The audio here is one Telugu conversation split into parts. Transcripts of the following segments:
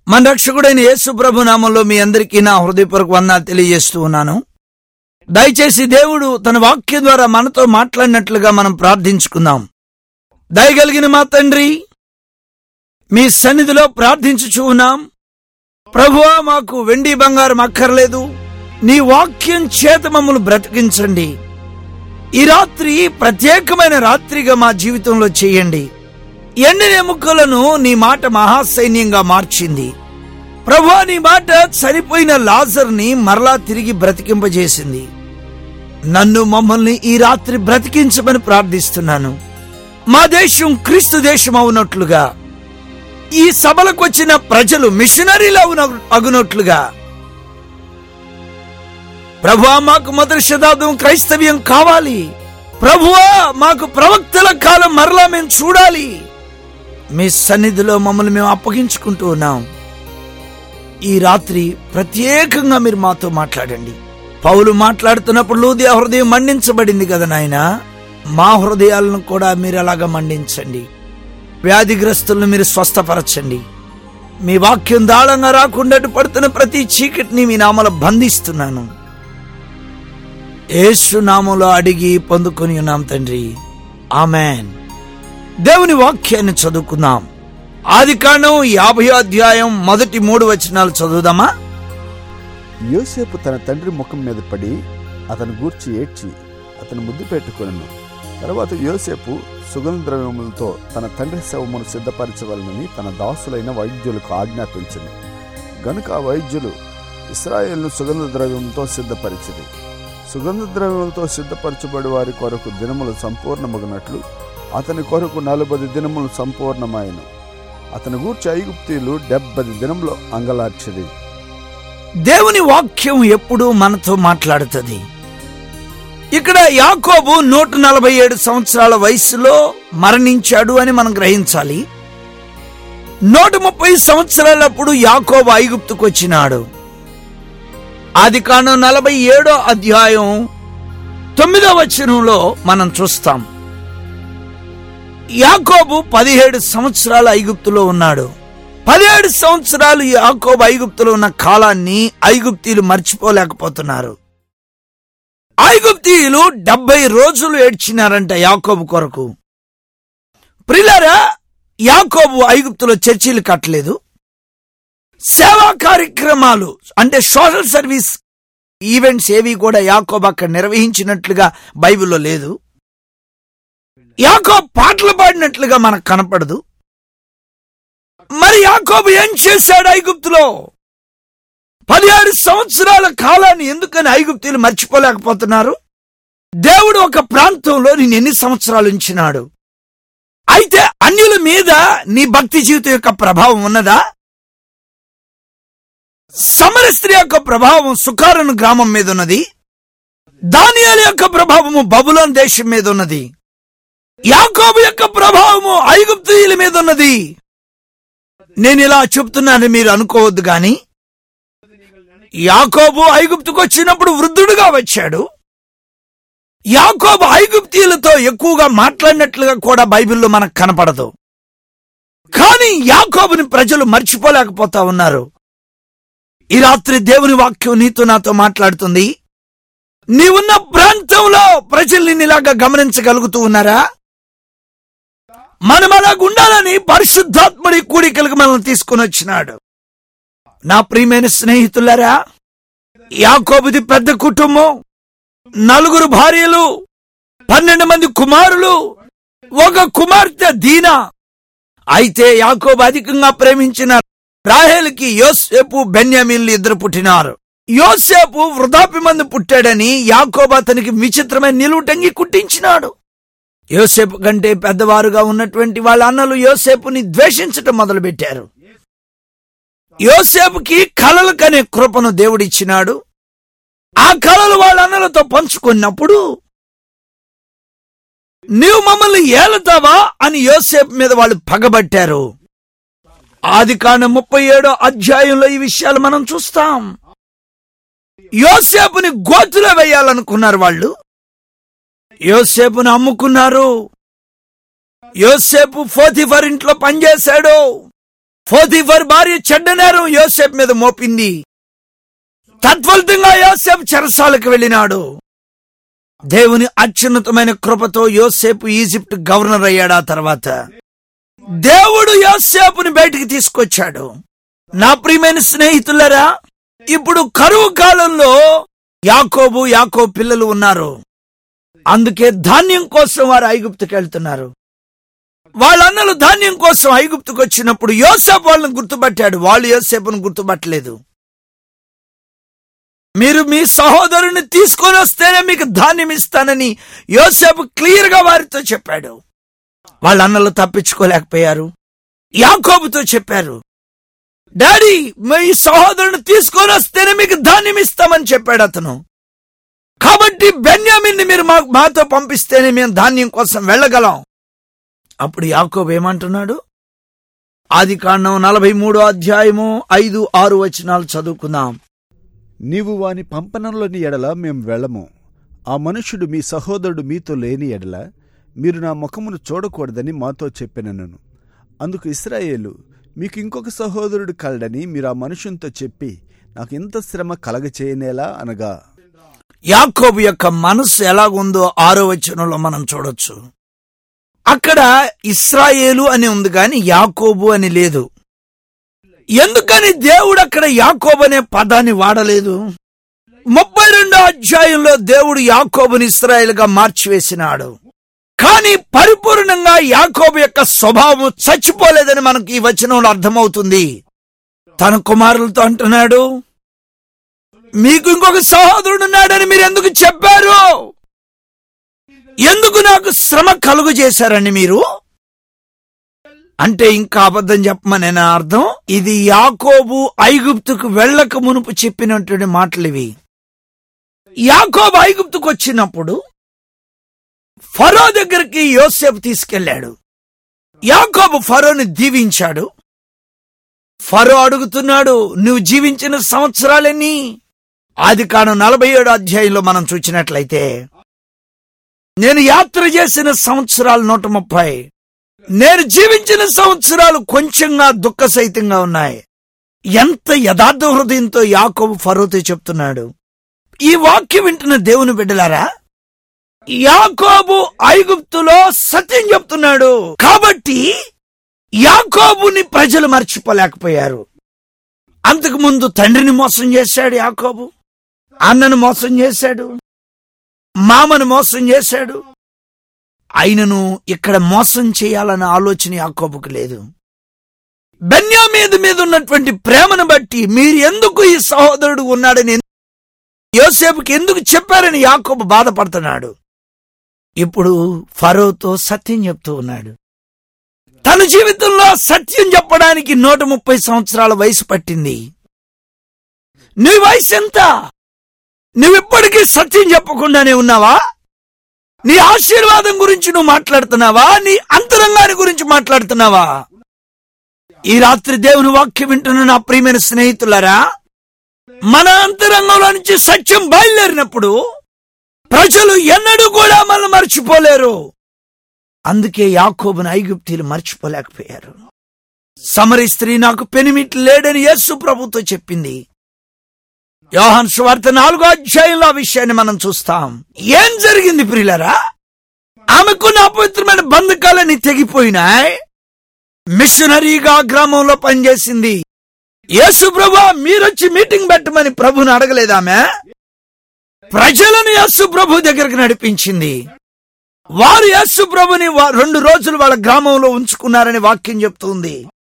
మన రక్షకుడైన యేసు ప్రభు నామంలో మీ అందరికీ నా హృదయపూర్వక వందనాలు తెలియజేస్తూ ఉన్నాను దయచేసి దేవుడు తన వాక్యం ద్వారా మనతో మాట్లాడినట్లుగా మనం ప్రార్థించుకుందాం దయగలిగిన మా తండ్రి మీ సన్నిధిలో ప్రార్థించుచూ ఉన్నాం ప్రభువా మాకు వెండి బంగారం అక్కర్లేదు నీ వాక్యం చేత మమ్మల్ని బ్రతికించండి ఈ రాత్రి ప్రత్యేకమైన రాత్రిగా మా జీవితంలో చేయండి ఎండిన ఎముకలను నీ మాట మహాసైన్యంగా మార్చింది ప్రభు నీ మాట చనిపోయిన లాజర్ని మరలా తిరిగి బ్రతికింపజేసింది నన్ను మమ్మల్ని ఈ రాత్రి బ్రతికించమని ప్రార్థిస్తున్నాను మా దేశం క్రీస్తు దేశం అవునట్లుగా ఈ సభలకు వచ్చిన ప్రజలు మిషనరీలు అవున అగునట్లుగా ప్రభువా మాకు మొదటి శతాబ్దం క్రైస్తవ్యం కావాలి ప్రభువా మాకు ప్రవక్తల కాలం మరలా మేము చూడాలి మీ సన్నిధిలో మమ్మల్ని మేము అప్పగించుకుంటూ ఉన్నాం ఈ రాత్రి ప్రత్యేకంగా మీరు మాతో మాట్లాడండి పౌలు మాట్లాడుతున్నప్పుడు లూదియా హృదయం మండించబడింది కదా నాయన మా హృదయాలను కూడా మీరు అలాగా మండించండి వ్యాధిగ్రస్తులను మీరు స్వస్థపరచండి మీ వాక్యం దాళంగా రాకుండా పడుతున్న ప్రతి చీకటిని మీ నామలో బంధిస్తున్నాను యేసు నామంలో అడిగి పొందుకొని ఉన్నాం తండ్రి ఆమెన్ దేవుని వాక్యాన్ని చదువుకుందాం ఆది కాండం యాభై అధ్యాయం మొదటి మూడు వచనాలు చదువుదామా యోసేపు తన తండ్రి ముఖం మీద పడి అతను గూర్చి ఏడ్చి అతను ముద్దు పెట్టుకొనను తర్వాత యోసేపు సుగంధ ద్రవ్యములతో తన తండ్రి శవమును సిద్ధపరచవలనని తన దాసులైన వైద్యులకు ఆజ్ఞాపించను గనుక ఆ వైద్యులు ఇస్రాయేల్ను సుగంధ ద్రవ్యంతో సిద్ధపరిచింది సుగంధ ద్రవ్యములతో సిద్ధపరచబడి వారి కొరకు దినములు సంపూర్ణమగినట్లు అతని కొరకు నలభై దినములు సంపూర్ణమాయను అతని గూర్చి ఐగుప్తీయులు డెబ్బది దినములు అంగలార్చిరి దేవుని వాక్యం ఎప్పుడూ మనతో మాట్లాడుతుంది ఇక్కడ యాకోబు నూట నలభై ఏడు సంవత్సరాల వయసులో మరణించాడు అని మనం గ్రహించాలి నూట ముప్పై సంవత్సరాలప్పుడు యాకోబు ఐగుప్తుకు వచ్చినాడు ఆది కాండం నలభై ఏడో అధ్యాయం తొమ్మిదో వచనంలో మనం చూస్తాం యాకోబు పదిహేడు సంవత్సరాలు ఐగుప్తులో ఉన్నాడు పదిహేడు సంవత్సరాలు యాకోబు ఐగుప్తులో ఉన్న కాలాన్ని ఐగుప్తీయులు మర్చిపోలేకపోతున్నారు ఐగుప్తీయులు డెబ్బై రోజులు ఏడ్చినారంట యాకోబు కొరకు ప్రిలారా యాకోబు ఐగుప్తులో చర్చీలు కట్టలేదు సేవా కార్యక్రమాలు అంటే సోషల్ సర్వీస్ ఈవెంట్స్ ఏవి కూడా యాకోబు అక్కడ నిర్వహించినట్లుగా బైబిల్లో లేదు యాకోబు పాటలు పాడినట్లుగా మనకు కనపడదు మరి యాకోబు ఏం చేశాడు ఐగుప్తులో పదిహేడు సంవత్సరాల కాలాన్ని ఎందుకని ఐగుప్తీయులు మర్చిపోలేకపోతున్నారు దేవుడు ఒక ప్రాంతంలో నేను ఎన్ని సంవత్సరాలు ఉంచినాడు అయితే అన్యుల మీద నీ భక్తి జీవితం యొక్క ప్రభావం ఉన్నదా సమర స్త్రీ యొక్క ప్రభావం సుకారును గ్రామం మీద ఉన్నది దానియాల యొక్క ప్రభావము బబులోన్ దేశం మీద ఉన్నది యాకోబు యొక్క ప్రభావము ఐగుప్తీయుల మీద ఉన్నది నేను ఇలా చెప్తున్నానని మీరు అనుకోవద్దు గాని యాకోబు ఐగుప్తుకు వచ్చినప్పుడు వృద్ధుడుగా వచ్చాడు యాకోబు ఐగుప్తీయులతో ఎక్కువగా మాట్లాడినట్లుగా కూడా బైబిల్లో మనకు కనపడదు కానీ యాకోబుని ప్రజలు మర్చిపోలేకపోతా ఉన్నారు ఈ రాత్రి దేవుని వాక్యం నీతో నాతో మాట్లాడుతుంది నీవున్న ప్రాంతంలో ప్రజల్ని ఇలాగా గమనించగలుగుతూ ఉన్నారా మనం అలాగ ఉండాలని పరిశుద్ధాత్మడి కూడికలకు మనల్ని తీసుకుని వచ్చినాడు నా ప్రియమైన స్నేహితులారా యాకోబుది పెద్ద కుటుంబం నలుగురు భార్యలు పన్నెండు మంది కుమారులు ఒక కుమార్తె దీనా అయితే యాకోబు అధికంగా ప్రేమించిన రాహేల్కి యోసేపు బెన్యామీన్లు ఇద్దరు పుట్టినారు యోసేపు వృధాపి మంది పుట్టాడని యాకోబు అతనికి విచిత్రమైన నిలువుటంగి కుట్టించినాడు యోసేపు కంటే పెద్దవారుగా ఉన్నటువంటి వాళ్ళ అన్నలు యోసేపుని ద్వేషించటం మొదలుపెట్టారు యోసేపుకి కలలు కనే కృపను దేవుడిచ్చినాడు ఆ కళలు వాళ్ళ అన్నలతో పంచుకున్నప్పుడు నీవు మమ్మల్ని ఏలుతావా అని యోసేపు మీద వాళ్ళు పగబట్టారు ఆది కాండ ముప్పై ఏడో అధ్యాయంలో ఈ విషయాలు మనం చూస్తాం యోసేపుని గోతులో వేయాలనుకున్నారు వాళ్ళు యోసేపుని అమ్ముకున్నారు యోసేపు ఫోతిఫర్ ఇంట్లో పనిచేశాడు ఫోతిఫర్ భార్య చెడ్డ నేరం యోసేపు మీద మోపింది తత్ఫలితంగా యోసేపు చెరసాలకు వెళ్ళినాడు దేవుని అత్యున్నతమైన కృపతో యోసేపు ఈజిప్ట్ గవర్నర్ అయ్యాడు ఆ తర్వాత దేవుడు యోసేపుని బయటికి తీసుకొచ్చాడు నా ప్రియమైన స్నేహితులరా ఇప్పుడు కరువు కాలంలో యాకోబు యాకో పిల్లలు ఉన్నారు అందుకే ధాన్యం కోసం వారు ఐగుప్తుకి వెళ్తున్నారు వాళ్ళ అన్నలు ధాన్యం కోసం ఐగుప్తుకు వచ్చినప్పుడు యోసేపు వాళ్ళని గుర్తుపట్టాడు వాళ్ళు యోసేపును గుర్తుపట్టలేదు మీరు మీ సహోదరుని తీసుకొని వస్తేనే మీకు ధాన్యం ఇస్తానని యోసేపు క్లియర్ గా వారితో చెప్పాడు వాళ్ళ అన్నలు తప్పించుకోలేకపోయారు యాకోబుతో చెప్పారు డాడీ మీ సహోదరుని తీసుకొని వస్తేనే మీకు ధాన్యం ఇస్తామని చెప్పాడు అతను కాబట్టి బెన్యామిన్ని మీరు మా మాతో పంపిస్తేనే మేము ధాన్యం కోసం వెళ్ళగలం అప్పుడు యాకోబు ఏమంటున్నాడు ఆది కాండం నలభై మూడో అధ్యాయము ఐదు ఆరు వచనాలు చదువుకుందాం నీవు వాని పంపనంలోని ఎడల మేము వెళ్ళము ఆ మనుష్యుడు మీ సహోదరుడు మీతో లేని ఎడల మీరు నా ముఖమును చూడకూడదని మాతో చెప్పినను అందుకు ఇస్రాయేలు మీకు ఇంకొక సహోదరుడు కలడని మీరు ఆ మనుషునితో చెప్పి నాకు ఇంత శ్రమ కలగచేయనేలా అనగా యాకోబు యొక్క మనస్సు ఎలాగుందో ఆరో వచనంలో మనం చూడొచ్చు అక్కడ ఇస్రాయేలు అని ఉంది గాని యాకోబు అని లేదు ఎందుకని దేవుడు అక్కడ యాకోబు అనే పదాన్ని వాడలేదు ముప్పై రెండో అధ్యాయంలో దేవుడు యాకోబుని ఇస్రాయేల్గా మార్చివేసినాడు కానీ పరిపూర్ణంగా యాకోబు యొక్క స్వభావం చచ్చిపోలేదని మనకి ఈ వచనంలో అర్థమవుతుంది తన కుమారులతో అంటున్నాడు మీకు ఇంకొక సహోదరుడు ఉన్నాడని మీరు ఎందుకు చెప్పారు ఎందుకు నాకు శ్రమ కలుగు చేశారండి మీరు అంటే ఇంకా అబద్ధం చెప్పమనేనా అర్థం ఇది యాకోబు ఐగుప్తుకు వెళ్ళక మునుపు చెప్పినటువంటి మాటలు ఇవి యాకోబు ఐగుప్తుకు వచ్చినప్పుడు ఫరో దగ్గరికి యోసేపు తీసుకెళ్లాడు యాకోబు ఫరోని దీవించాడు ఫరో అడుగుతున్నాడు నువ్వు జీవించిన సంవత్సరాలెన్ని ఆది కాను నలభై ఏడు అధ్యాయంలో మనం చూసినట్లయితే నేను యాత్ర చేసిన సంవత్సరాలు నూట ముప్పై నేను జీవించిన సంవత్సరాలు కొంచెంగా దుఃఖ సహితంగా ఉన్నాయి ఎంత యథార్థ హృదయంతో యాకోబు ఫరోతో చెప్తున్నాడు ఈ వాక్యం వింటున్న దేవుని బిడ్డలారా యాకోబు ఐగుప్తులో సత్యం చెప్తున్నాడు కాబట్టి యాకోబుని ప్రజలు మర్చిపోలేకపోయారు అంతకు ముందు తండ్రిని మోసం చేశాడు యాకోబు అన్నను మోసం చేశాడు మామను మోసం చేశాడు ఆయనను ఇక్కడ మోసం చేయాలన్న ఆలోచన యాకోబుకు లేదు బెన్యా మీద మీద ఉన్నటువంటి ప్రేమను బట్టి మీరు ఎందుకు ఈ సహోదరుడు ఉన్నాడని యోసేపుకి ఎందుకు చెప్పారని యాకోబు బాధపడుతున్నాడు ఇప్పుడు ఫరోతో సత్యం చెప్తూ ఉన్నాడు తన జీవితంలో సత్యం చెప్పడానికి నూట ముప్పై సంవత్సరాల వయసు పట్టింది నీ వయసు ఎంత నువ్విప్పటికీ సత్యం చెప్పకుండానే ఉన్నావా నీ ఆశీర్వాదం గురించి నువ్వు మాట్లాడుతున్నావా నీ అంతరంగాన్ని గురించి మాట్లాడుతున్నావా ఈ రాత్రి దేవుని వాక్యం వింటున్న నా ప్రియమైన స్నేహితులారా మన అంతరంగంలో నుంచి సత్యం బయలుదేరినప్పుడు ప్రజలు ఎన్నడూ కూడా మనం మర్చిపోలేరు అందుకే యాకోబుని ఐగుప్తీలు మర్చిపోలేకపోయారు సమరి స్త్రీ నాకు పెనిమిటి లేడని యేసు ప్రభుతో చెప్పింది యోహాన్ సువార్త నాలుగో అధ్యాయంలో ఆ విషయాన్ని మనం చూస్తాం ఏం జరిగింది ప్రియులరా ఆమెకున్న అపవిత్రమైన బంధకాలని తెగిపోయినాయి మిషనరీగా గ్రామంలో పనిచేసింది యేసు ప్రభు మీరొచ్చి మీటింగ్ పెట్టమని ప్రభుని అడగలేదామె ప్రజలను యేసు ప్రభు దగ్గరికి నడిపించింది వారు యేసు ప్రభుని వా- రెండు రోజులు వాళ్ళ గ్రామంలో ఉంచుకున్నారని వాక్యం చెప్తుంది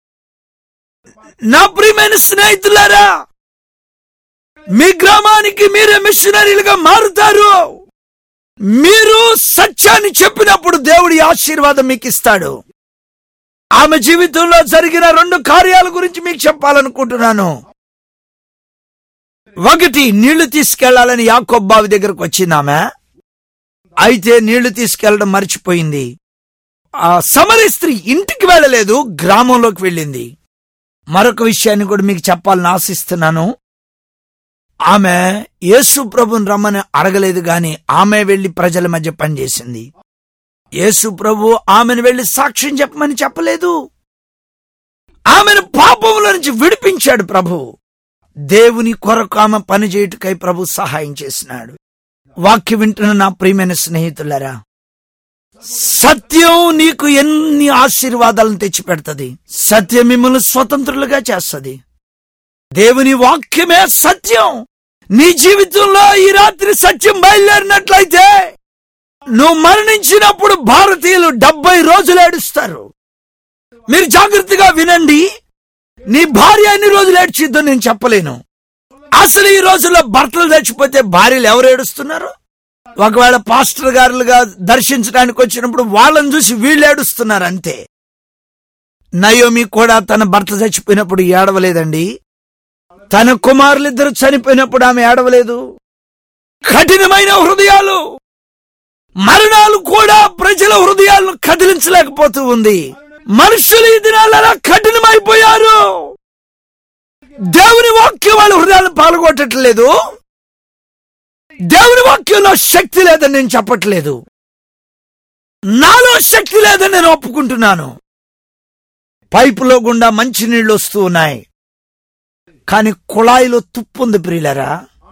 నా ప్రియమైన స్నేహితులారా మీ గ్రామానికి మీరే మిషనరీలుగా మారుతారు మీరు సత్యాన్ని చెప్పినప్పుడు దేవుడి ఆశీర్వాదం మీకు ఇస్తాడు ఆమె జీవితంలో జరిగిన రెండు కార్యాల గురించి మీకు చెప్పాలనుకుంటున్నాను ఒకటి నీళ్లు తీసుకెళ్లాలని యాకోబ్బావి దగ్గరకు వచ్చింది ఆమె అయితే నీళ్లు తీసుకెళ్లడం మర్చిపోయింది ఆ సమరి స్త్రీ ఇంటికి వెళ్ళలేదు గ్రామంలోకి వెళ్ళింది మరొక విషయాన్ని కూడా మీకు చెప్పాలని ఆశిస్తున్నాను ఆమె యేసు ప్రభుని రమ్మని అడగలేదు గాని ఆమె వెళ్లి ప్రజల మధ్య పనిచేసింది యేసు ప్రభు ఆమెను వెళ్లి సాక్ష్యం చెప్పమని చెప్పలేదు ఆమెను పాపముల నుంచి విడిపించాడు ప్రభు దేవుని కొరకు ఆమె పనిచేయుటకై ప్రభు సహాయం చేసినాడు వాక్య వింటున్న నా ప్రియమైన స్నేహితులరా సత్యం నీకు ఎన్ని ఆశీర్వాదాలను తెచ్చిపెడుతుంది సత్యం మిమ్మల్ని స్వతంత్రులుగా చేస్తుంది దేవుని వాక్యమే సత్యం నీ జీవితంలో ఈ రాత్రి సత్యం బయలుదేరినట్లయితే నువ్వు మరణించినప్పుడు భారతీయులు డెబ్బై రోజులు ఏడుస్తారు మీరు జాగ్రత్తగా వినండి నీ భార్య ఎన్ని రోజులు ఏడ్చిద్దో నేను చెప్పలేను అసలు ఈ రోజుల్లో భర్తలు చచ్చిపోతే భార్యలు ఎవరు ఏడుస్తున్నారు ఒకవేళ పాస్టర్ గారులుగా దర్శించడానికి వచ్చినప్పుడు వాళ్ళని చూసి వీళ్ళు ఏడుస్తున్నారు అంతే నయోమి కూడా తన భర్త చచ్చిపోయినప్పుడు ఏడవలేదండి తన కుమారులిద్దరు చనిపోయినప్పుడు ఆమె ఏడవలేదు కఠినమైన హృదయాలు మరణాలు కూడా ప్రజల హృదయాలను కదిలించలేకపోతూ ఉంది మనుషులు ఈ దినాలు అలా కఠినమైపోయారు దేవుని వాక్యం వాళ్ళ హృదయాలను పాల్గొట్టట్లేదు దేవుని వాక్యంలో శక్తి లేదని నేను చెప్పట్లేదు నాలో శక్తి లేదని నేను ఒప్పుకుంటున్నాను పైపులో గుండా మంచి నీళ్లు వస్తూ ఉన్నాయి కానీ కుళాయిలో తుప్పు ఉంది ప్రియులరా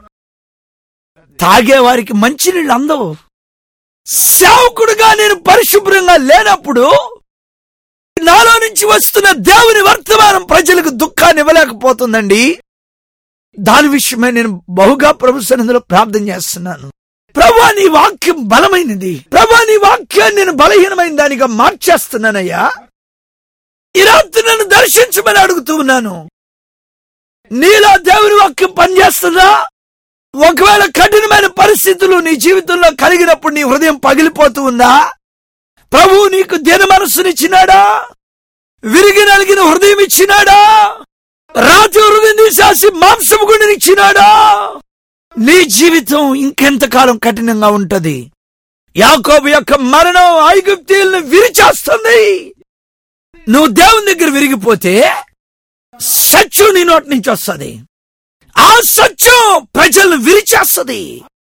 తాగేవారికి మంచి నీళ్ళు అందవు సేవకుడుగా నేను పరిశుభ్రంగా లేనప్పుడు నాలో నుంచి వస్తున్న దేవుని వర్తమానం ప్రజలకు దుఃఖాన్ని ఇవ్వలేకపోతుందండి దాని విషయమై నేను బహుగా ప్రభు సన్నిధిలో ప్రార్థన చేస్తున్నాను ప్రభా నీ వాక్యం బలమైనది ప్రభా నీ వాక్యాన్ని నేను బలహీనమైన దానిగా మార్చేస్తున్నానయ్యా ఈ రాత్రి నన్ను దర్శించమని అడుగుతూ ఉన్నాను నీలో దేవుని వాక్యం పనిచేస్తుందా ఒకవేళ కఠినమైన పరిస్థితులు నీ జీవితంలో కలిగినప్పుడు నీ హృదయం పగిలిపోతూ ఉందా ప్రభువు నీకు దిన మనస్సునిచ్చినాడా విరిగి నలిగిన హృదయం ఇచ్చినాడా రాతి హృదయం తీసేసి మాంసము గుండెనిచ్చినాడా నీ జీవితం ఇంకెంతకాలం కఠినంగా ఉంటది యాకోబు యొక్క మరణం ఐగుప్తీయులను విరిచేస్తుంది నువ్వు దేవుని దగ్గర విరిగిపోతే సత్యం నీ నోటి నుంచి వస్తుంది ఆ సత్యం ప్రజలను విరిచేస్తుంది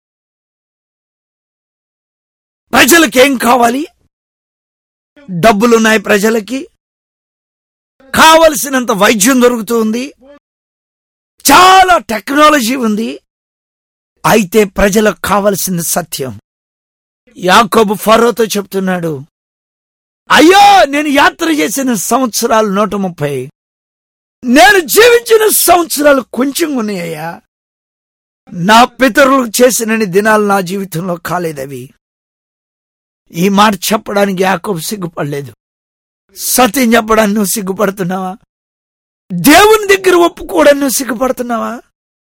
ప్రజలకేం కావాలి డబ్బులున్నాయి ప్రజలకి కావలసినంత వైద్యం దొరుకుతుంది చాలా టెక్నాలజీ ఉంది అయితే ప్రజలకు కావలసింది సత్యం యాకోబు ఫరోతో చెప్తున్నాడు అయ్యో నేను యాత్ర చేసిన సంవత్సరాలు నూట ముప్పై నేను జీవించిన సంవత్సరాలు కొంచెం ఉన్నాయ్యా నా పితరులు చేసిన దినాలు నా జీవితంలో కాలేదవి ఈ మాట చెప్పడానికి యాకోబు సిగ్గుపడలేదు సత్యం చెప్పడానికి నువ్వు సిగ్గుపడుతున్నావా దేవుని దగ్గర ఒప్పుకోవడానికి నువ్వు సిగ్గుపడుతున్నావా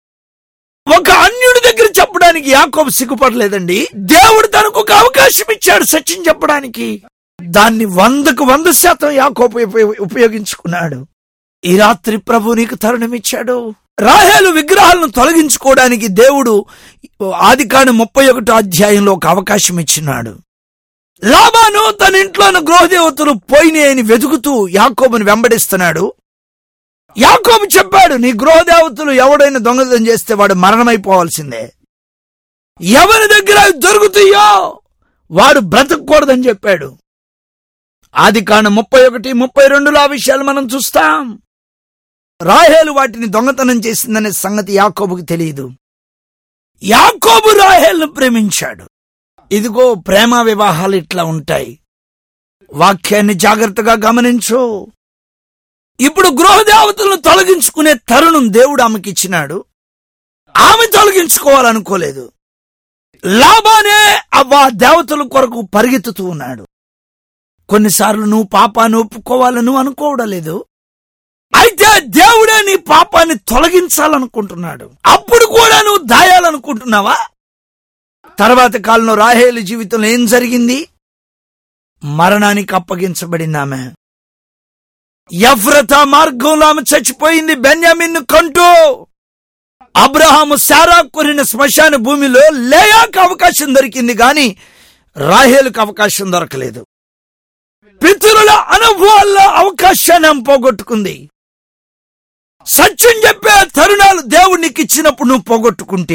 ఒక అన్యుడి దగ్గర చెప్పడానికి యాకోబు సిగ్గుపడలేదండి దేవుడు తనకు ఒక అవకాశం ఇచ్చాడు సత్యం చెప్పడానికి దాన్ని వందకు వంద శాతం యాకోబు ఉపయో- ఉపయోగించుకున్నాడు ఈ రాత్రి ప్రభు నీకు తరుణం ఇచ్చాడు రాహేలు విగ్రహాలను తొలగించుకోవడానికి దేవుడు ఆదికాండ ముప్పై ఒకటో అధ్యాయంలో ఒక అవకాశం ఇచ్చినాడు లాబాను తన ఇంట్లోని గృహదేవతలు పోయినాయని వెతుకుతూ యాకోబుని వెంబడిస్తున్నాడు యాకోబు చెప్పాడు నీ గృహదేవతలు ఎవడైనా దొంగతనం చేస్తే వాడు మరణమైపోవాల్సిందే ఎవరి దగ్గర అవి దొరుకుతాయో వాడు బ్రతకూడదని చెప్పాడు ఆది కాండ ముప్పై ఒకటి ముప్పై రెండులో ఆ విషయాలు మనం చూస్తాం రాహేలు వాటిని దొంగతనం చేసిందనే సంగతి యాకోబుకు తెలియదు యాకోబు రాహేల్ను ప్రేమించాడు ఇదిగో ప్రేమ వివాహాలు ఇట్లా ఉంటాయి వాక్యాన్ని జాగ్రత్తగా గమనించు ఇప్పుడు గృహదేవతలను తొలగించుకునే తరుణం దేవుడు ఆమెకి ఇచ్చినాడు ఆమె తొలగించుకోవాలనుకోలేదు లాభానే అవ్వా దేవతల కొరకు పరిగెత్తుతూ ఉన్నాడు కొన్నిసార్లు నువ్వు పాపాన్ని ఒప్పుకోవాలని నువ్వు అనుకోవడం లేదు అయితే దేవుడే నీ పాపాన్ని తొలగించాలనుకుంటున్నాడు అప్పుడు కూడా నువ్వు దాయాలనుకుంటున్నావా తర్వాత కాలంలో రాహేలు జీవితంలో ఏం జరిగింది మరణానికి అప్పగించబడింది ఆమె ఎఫ్రత మార్గంలో ఆమె చచ్చిపోయింది బెన్యామిన్ కంటూ అబ్రహాము సారా కొరిన శ్మశాన భూమిలో లేయాకు అవకాశం దొరికింది గాని రాహేలుకు అవకాశం దొరకలేదు పితరుల అనుభవాల్లో అవకాశాన్ని ఆమె పోగొట్టుకుంది సత్యం చెప్పే తరుణాలు దేవుడు నీకు ఇచ్చినప్పుడు నువ్వు పోగొట్టుకుంటే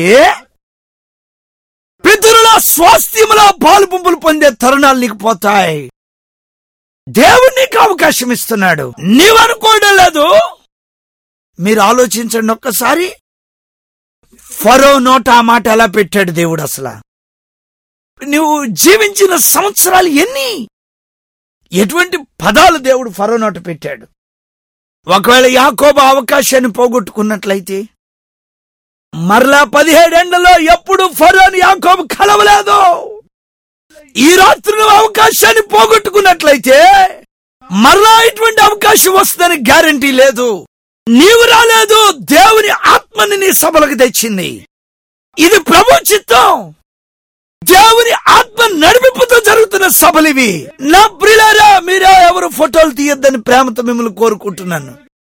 పితరుల స్వాస్థ్యముల పాలు పుంపులు పొందే తరుణాలు నీకు పోతాయి దేవుడు నీకు అవకాశం ఇస్తున్నాడు నీవు అనుకోవడం లేదు మీరు ఆలోచించండి ఒక్కసారి ఫరో నోట ఆ మాట ఎలా పెట్టాడు దేవుడు అసలు నువ్వు జీవించిన సంవత్సరాలు ఎన్ని ఎటువంటి పదాలు దేవుడు ఫరో నోట పెట్టాడు ఒకవేళ యాకోబ అవకాశాన్ని పోగొట్టుకున్నట్లయితే మరలా పదిహేడేళ్లలో ఎప్పుడు ఫరోని యాకోబు కలవలేదు ఈ రాత్రి నువ్వు అవకాశాన్ని పోగొట్టుకున్నట్లయితే మరలా ఇటువంటి అవకాశం వస్తుందని గ్యారంటీ లేదు నీవు రాలేదు దేవుని ఆత్మని నీ సభలకు తెచ్చింది ఇది ప్రభు చిత్తం దేవుని ఆత్మ నడిపింపుతో జరుగుతున్న సభలివి నా ప్రియులారా మీరే ఎవరు ఫోటోలు తీయొద్దని ప్రేమతో మిమ్మల్ని కోరుకుంటున్నాను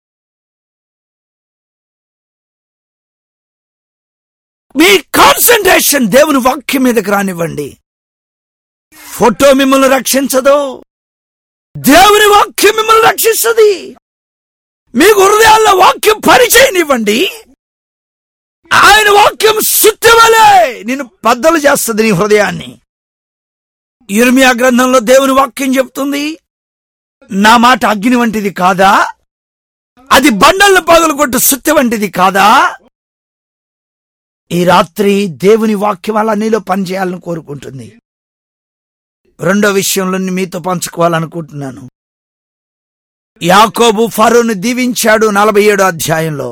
మీ కాన్సన్ట్రేషన్ దేవుని వాక్యం మీదకి రానివ్వండి ఫోటో మిమ్మల్ని రక్షించదు దేవుని వాక్యం మిమ్మల్ని రక్షిస్తుంది మీకు హృదయాల్లో వాక్యం పరిచయనివ్వండి ఆయన వాక్యం సుత్యవలే నేను బద్దలు చేస్తుంది నీ హృదయాన్ని ఇర్మియా గ్రంథంలో దేవుని వాక్యం చెప్తుంది నా మాట అగ్ని వంటిది కాదా అది బండలను పగలగొట్టు సుత్తి వంటిది కాదా ఈ రాత్రి దేవుని వాక్యం అలా నీలో పనిచేయాలని కోరుకుంటుంది రెండో విషయంలో నేను మీతో పంచుకోవాలనుకుంటున్నాను యాకోబు ఫరోను దీవించాడు నలభై ఏడో అధ్యాయంలో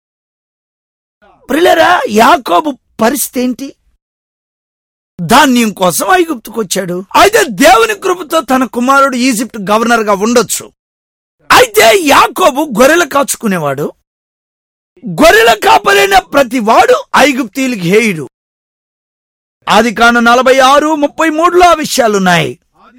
ప్రిలరా యాకోబు పరిస్థితి ఏంటి ధాన్యం కోసం ఐగుప్తుకొచ్చాడు అయితే దేవుని కృపతో తన కుమారుడు ఈజిప్ట్ గవర్నర్ గా ఉండొచ్చు అయితే యాకోబు గొర్రెలు కాచుకునేవాడు గొర్రెల కాపరైన ప్రతి వాడు ఐగుప్తీయులకి హేయుడు ఆది కాను నలభై ఆరు ముప్పై మూడులో ఆ విషయాలున్నాయి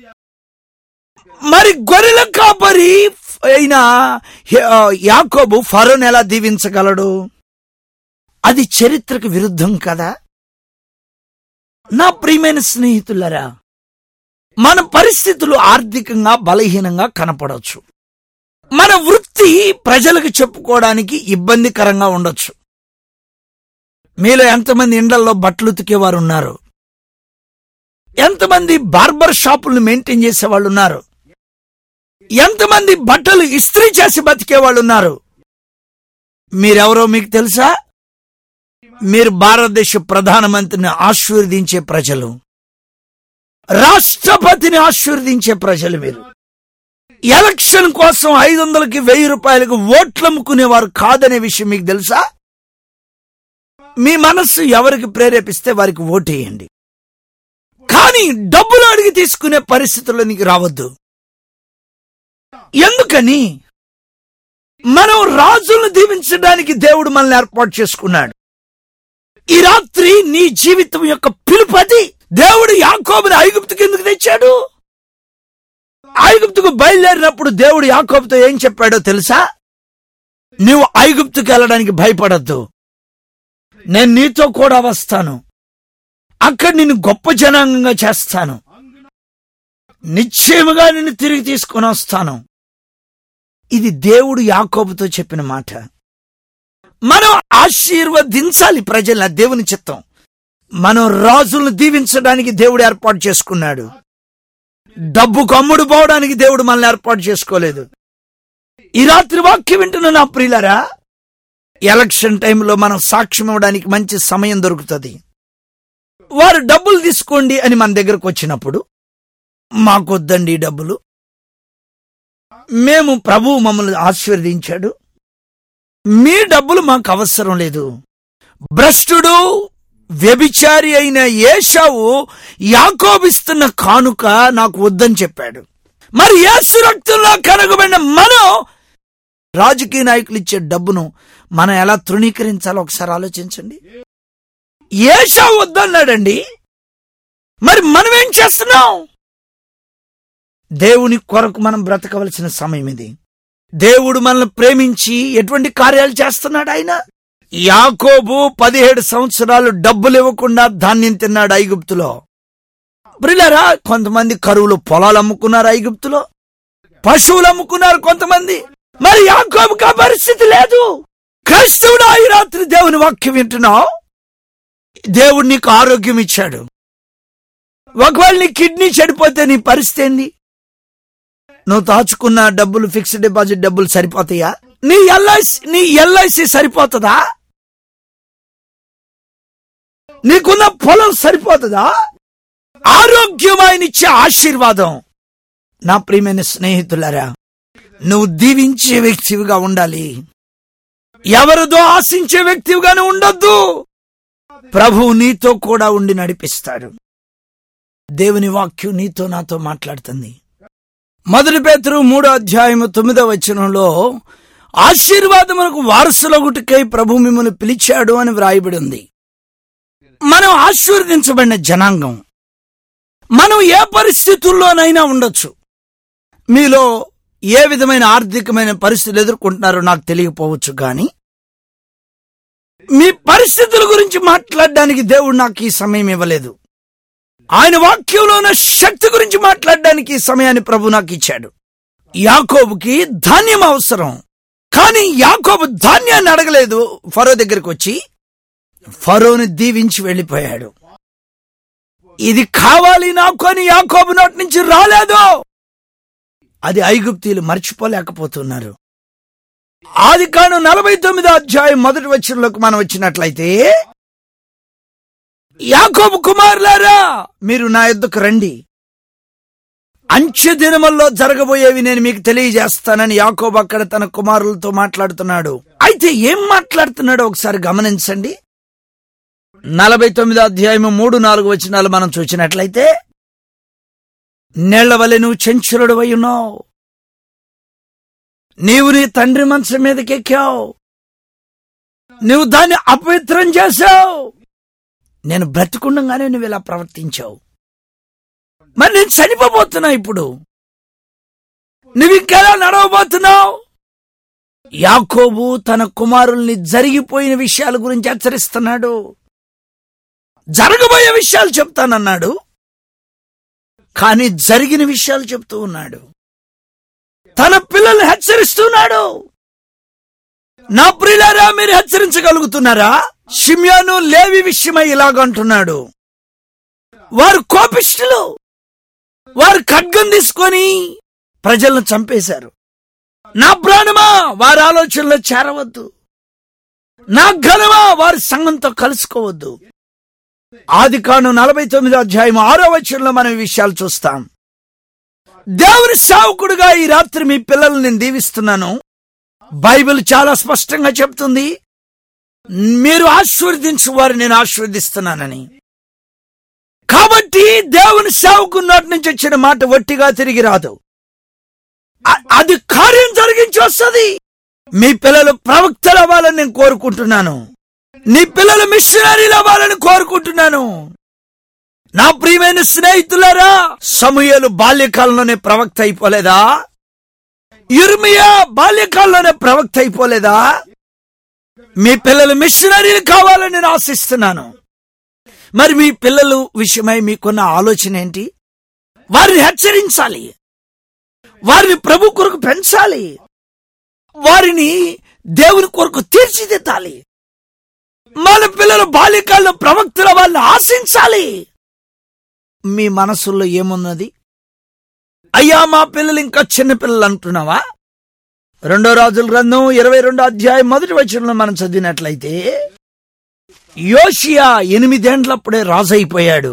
మరి గొర్రెల కాపరి అయిన హే- ఆ, యాకోబు ఫరోన్ ఎలా దీవించగలడు అది చరిత్రకు విరుద్ధం కదా నా ప్రియమైన స్నేహితులరా మన పరిస్థితులు ఆర్థికంగా బలహీనంగా కనపడవచ్చు మన వృత్తి ప్రజలకు చెప్పుకోవడానికి ఇబ్బందికరంగా ఉండొచ్చు మీలో ఎంతమంది ఇండ్లలో బట్టలు ఉతికేవారు ఉన్నారు ఎంతమంది బార్బర్ షాపులను మెయింటైన్ చేసే వాళ్ళు ఉన్నారు ఎంతమంది బట్టలు ఇస్త్రీ చేసి బతికే వాళ్ళు ఉన్నారు మీరెవరో మీకు తెలుసా మీరు భారతదేశ ప్రధానమంత్రిని ఆశీర్వదించే ప్రజలు రాష్ట్రపతిని ఆశీర్వదించే ప్రజలు మీరు ఎలక్షన్ కోసం ఐదు వందలకి వెయ్యి రూపాయలకు ఓట్లు అమ్ముకునేవారు కాదనే విషయం మీకు తెలుసా మీ మనస్సు ఎవరికి ప్రేరేపిస్తే వారికి ఓటేయండి కానీ డబ్బులు అడిగి తీసుకునే పరిస్థితుల్లో నీకు రావద్దు ఎందుకని మనం రాజులను దీవించడానికి దేవుడు మనల్ని ఏర్పాటు చేసుకున్నాడు ఈ రాత్రి నీ జీవితం యొక్క పిలుపది దేవుడు యాకోబుని ఐగుప్తుకి ఎందుకు తెచ్చాడు ఐగుప్తుకు బయలుదేరినప్పుడు దేవుడు యాకోబుతో ఏం చెప్పాడో తెలుసా నీవు ఐగుప్తుకి వెళ్ళడానికి భయపడద్దు నేను నీతో కూడా వస్తాను అక్కడ నిన్ను గొప్ప జనాంగంగా చేస్తాను నిశ్చయముగా నిన్ను తిరిగి తీసుకొని వస్తాను ఇది దేవుడు యాకోబుతో చెప్పిన మాట మనం ఆశీర్వదించాలి ప్రజల దేవుని చిత్తం మనం రాజులను దీవించడానికి దేవుడు ఏర్పాటు చేసుకున్నాడు డబ్బుకు అమ్ముడు పోవడానికి దేవుడు మనల్ని ఏర్పాటు చేసుకోలేదు ఈ రాత్రి వాక్యం వింటున్న నా ప్రియులరా ఎలక్షన్ టైంలో మనం సాక్ష్యం ఇవ్వడానికి మంచి సమయం దొరుకుతుంది వారు డబ్బులు తీసుకోండి అని మన దగ్గరకు వచ్చినప్పుడు మాకొద్దండి ఈ డబ్బులు మేము ప్రభువు మమ్మల్ని ఆశీర్వదించాడు మీ డబ్బులు మాకు అవసరం లేదు భ్రష్టుడు వ్యభిచారి అయిన ఏషావు యాకోబిస్తున్న కానుక నాకు వద్దని చెప్పాడు మరి యేసు రక్తంలో కనగబడిన మనం రాజకీయ నాయకులు ఇచ్చే డబ్బును మనం ఎలా తృణీకరించాలో ఒకసారి ఆలోచించండి ఏషావు వద్దన్నాడండి మరి మనం ఏం చేస్తున్నాం దేవుని కొరకు మనం బ్రతకవలసిన సమయం ఇది దేవుడు మనల్ని ప్రేమించి ఎటువంటి కార్యాలు చేస్తున్నాడు ఆయన యాకోబు పదిహేడు సంవత్సరాలు డబ్బులు ఇవ్వకుండా ధాన్యం తిన్నాడు ఐగుప్తులో బ్రిలరా కొంతమంది కరువులు పొలాలు అమ్ముకున్నారు ఐగుప్తులో పశువులు అమ్ముకున్నారు కొంతమంది మరి యాకోబుకి ఆ పరిస్థితి లేదు క్రైస్తవుడు ఈ రాత్రి దేవుని వాక్యం వింటున్నావు దేవుడు నీకు ఆరోగ్యం ఇచ్చాడు ఒకవేళ నీ కిడ్నీ చెడిపోతే నీ పరిస్థితి ఏంది నువ్వు దాచుకున్న డబ్బులు ఫిక్స్డ్ డిపాజిట్ డబ్బులు సరిపోతాయా నీ ఎల్ఐసి నీ ఎల్ఐసి సరిపోతుందా నీకున్న పొలం సరిపోతుందా ఆరోగ్యం ఆయన ఇచ్చే ఆశీర్వాదం నా ప్రియమైన స్నేహితులారా నువ్వు దీవించే వ్యక్తివిగా ఉండాలి ఎవరిదో ఆశించే వ్యక్తివిగానే ఉండొద్దు ప్రభువు నీతో కూడా ఉండి నడిపిస్తాడు దేవుని వాక్యం నీతో నాతో మాట్లాడుతుంది మొదటి పేతురు మూడో అధ్యాయము తొమ్మిదో వచనంలో ఆశీర్వాదమునకు వారసులగుటికై ప్రభు మిమ్మల్ని పిలిచాడు అని వ్రాయబడి ఉంది మనం ఆశీర్వదించబడిన జనాంగం మనం ఏ పరిస్థితుల్లోనైనా ఉండొచ్చు మీలో ఏ విధమైన ఆర్థికమైన పరిస్థితులు ఎదుర్కొంటున్నారో నాకు తెలియకపోవచ్చు కానీ మీ పరిస్థితుల గురించి మాట్లాడడానికి దేవుడు నాకు ఈ సమయం ఇవ్వలేదు ఆయన వాక్యంలో ఉన్న శక్తి గురించి మాట్లాడడానికి ఈ సమయాన్ని ప్రభు నాకు ఇచ్చాడు యాకోబుకి ధాన్యం అవసరం కానీ యాకోబు ధాన్యాన్ని అడగలేదు ఫరో దగ్గరికి వచ్చి ఫరోని దీవించి వెళ్ళిపోయాడు ఇది కావాలి నాకు అని యాకోబు నోటి నుంచి రాలేదు అది ఐగుప్తీలు మర్చిపోలేకపోతున్నారు ఆది కాను నలభై తొమ్మిదో అధ్యాయం మొదటి వచ్చరంలోకి మనం వచ్చినట్లయితే యాకోబు కుమారులారా మీరు నా యొద్దకు రండి అంచె దినముల్లో జరగబోయేవి నేను మీకు తెలియజేస్తానని యాకోబు అక్కడ తన కుమారులతో మాట్లాడుతున్నాడు అయితే ఏం మాట్లాడుతున్నాడో ఒకసారి గమనించండి నలభై తొమ్మిదో అధ్యాయము మూడు నాలుగు వచనాలు మనం చూసినట్లయితే నేళ్ల వలె నువ్వు చెంచులుడు ఉన్నావు నీవు నీ తండ్రి మనసు మీదకి ఎక్కావు నువ్వు దాన్ని అపవిత్రం చేశావు నేను బ్రతికుండగానే నువ్వు ఇలా ప్రవర్తించావు మరి నేను చనిపోబోతున్నా ఇప్పుడు నువ్వు ఇంకెలా నడవబోతున్నావు యాకోబు తన కుమారుల్ని జరిగిపోయిన విషయాల గురించి హెచ్చరిస్తున్నాడు జరగబోయే విషయాలు చెప్తానన్నాడు కానీ జరిగిన విషయాలు చెప్తూ ఉన్నాడు తన పిల్లల్ని హెచ్చరిస్తున్నాడు నా ప్రియులారా మీరు హెచ్చరించగలుగుతున్నారా షిమ్యాను లేవి విషయమై ఇలాగంటున్నాడు వారు కోపిష్టులు వారు ఖడ్గం తీసుకొని ప్రజలను చంపేశారు నా ప్రాణమా వారి ఆలోచనలో చేరవద్దు నా ఘనమా వారి సంఘంతో కలుసుకోవద్దు ఆది కాను నలభై తొమ్మిదో అధ్యాయం ఆరో వచనంలో మనం ఈ విషయాలు చూస్తాం దేవుని సావుకుడుగా ఈ రాత్రి మీ పిల్లల్ని నేను దీవిస్తున్నాను బైబిల్ చాలా స్పష్టంగా చెప్తుంది మీరు ఆశీర్వదించు వారు నేను ఆశీర్వదిస్తున్నానని కాబట్టి దేవుని సేవకు నోటి నుంచి వచ్చిన మాట వట్టిగా తిరిగి రాదు అ- అది కార్యం జరిగించి వస్తుంది మీ పిల్లలు ప్రవక్తలు అవ్వాలని నేను కోరుకుంటున్నాను నీ పిల్లలు మిషనరీలు అవ్వాలని కోరుకుంటున్నాను నా ప్రియమైన స్నేహితులారా సమూహలు బాల్యకాలంలోనే ప్రవక్త అయిపోలేదా ఇర్మియా బాల్యకాలంలోనే ప్రవక్త అయిపోలేదా మీ పిల్లలు మిషనరీలు కావాలని నేను ఆశిస్తున్నాను మరి మీ పిల్లలు విషయమై మీకున్న ఆలోచన ఏంటి వారిని హెచ్చరించాలి వారిని ప్రభు కొరకు పెంచాలి వారిని దేవుని కొరకు తీర్చిదిద్దాలి మన పిల్లలు బాల్యకాల్లో ప్రవక్తుల వాళ్ళని ఆశించాలి మీ మనసుల్లో ఏమున్నది అయ్యా మా పిల్లలు ఇంకా చిన్న పిల్లలు అంటున్నావా రెండో రాజుల గ్రంథం ఇరవై రెండో అధ్యాయం మొదటి వచనంలో మనం చదివినట్లయితే యోషియా ఎనిమిదేండ్లప్పుడే రాజు అయిపోయాడు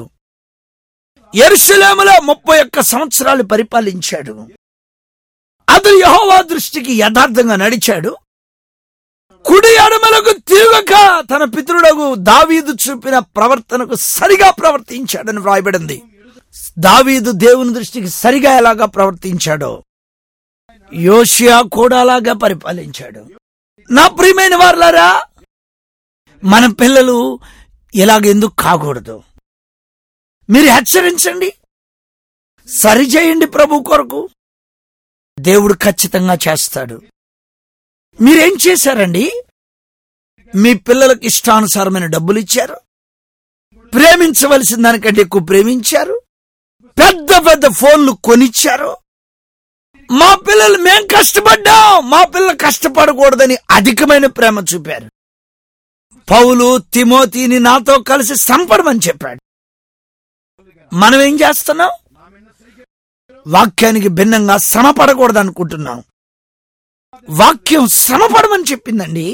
ఎరుసలేములో ముప్పై ఒక్క సంవత్సరాలు పరిపాలించాడు అతను యహోవా దృష్టికి యథార్థంగా నడిచాడు కుడి అడమలకు తిరుగక తన పితరుడగు దావీదు చూపిన ప్రవర్తనకు సరిగా ప్రవర్తించాడని వ్రాయబడింది దావీదు దేవుని దృష్టికి సరిగా ఎలాగా ప్రవర్తించాడో యోషియా కూడా అలాగా పరిపాలించాడు నా ప్రియమైన వారులారా మన పిల్లలు ఇలాగ ఎందుకు కాకూడదు మీరు హెచ్చరించండి సరిచేయండి ప్రభు కొరకు దేవుడు ఖచ్చితంగా చేస్తాడు మీరేం చేశారండి మీ పిల్లలకు ఇష్టానుసారమైన డబ్బులు ఇచ్చారు ప్రేమించవలసిన దానికంటే ఎక్కువ ప్రేమించారు పెద్ద పెద్ద ఫోన్లు కొనిచ్చారు మా పిల్లలు మేం కష్టపడ్డాం మా పిల్లలు కష్టపడకూడదని అధికమైన ప్రేమ చూపారు పౌలు తిమోతిని నాతో కలిసి సంపడమని చెప్పాడు మనం ఏం చేస్తున్నాం వాక్యానికి భిన్నంగా శ్రమ పడకూడదు అనుకుంటున్నాం వాక్యం శ్రమ పడమని చెప్పిందండి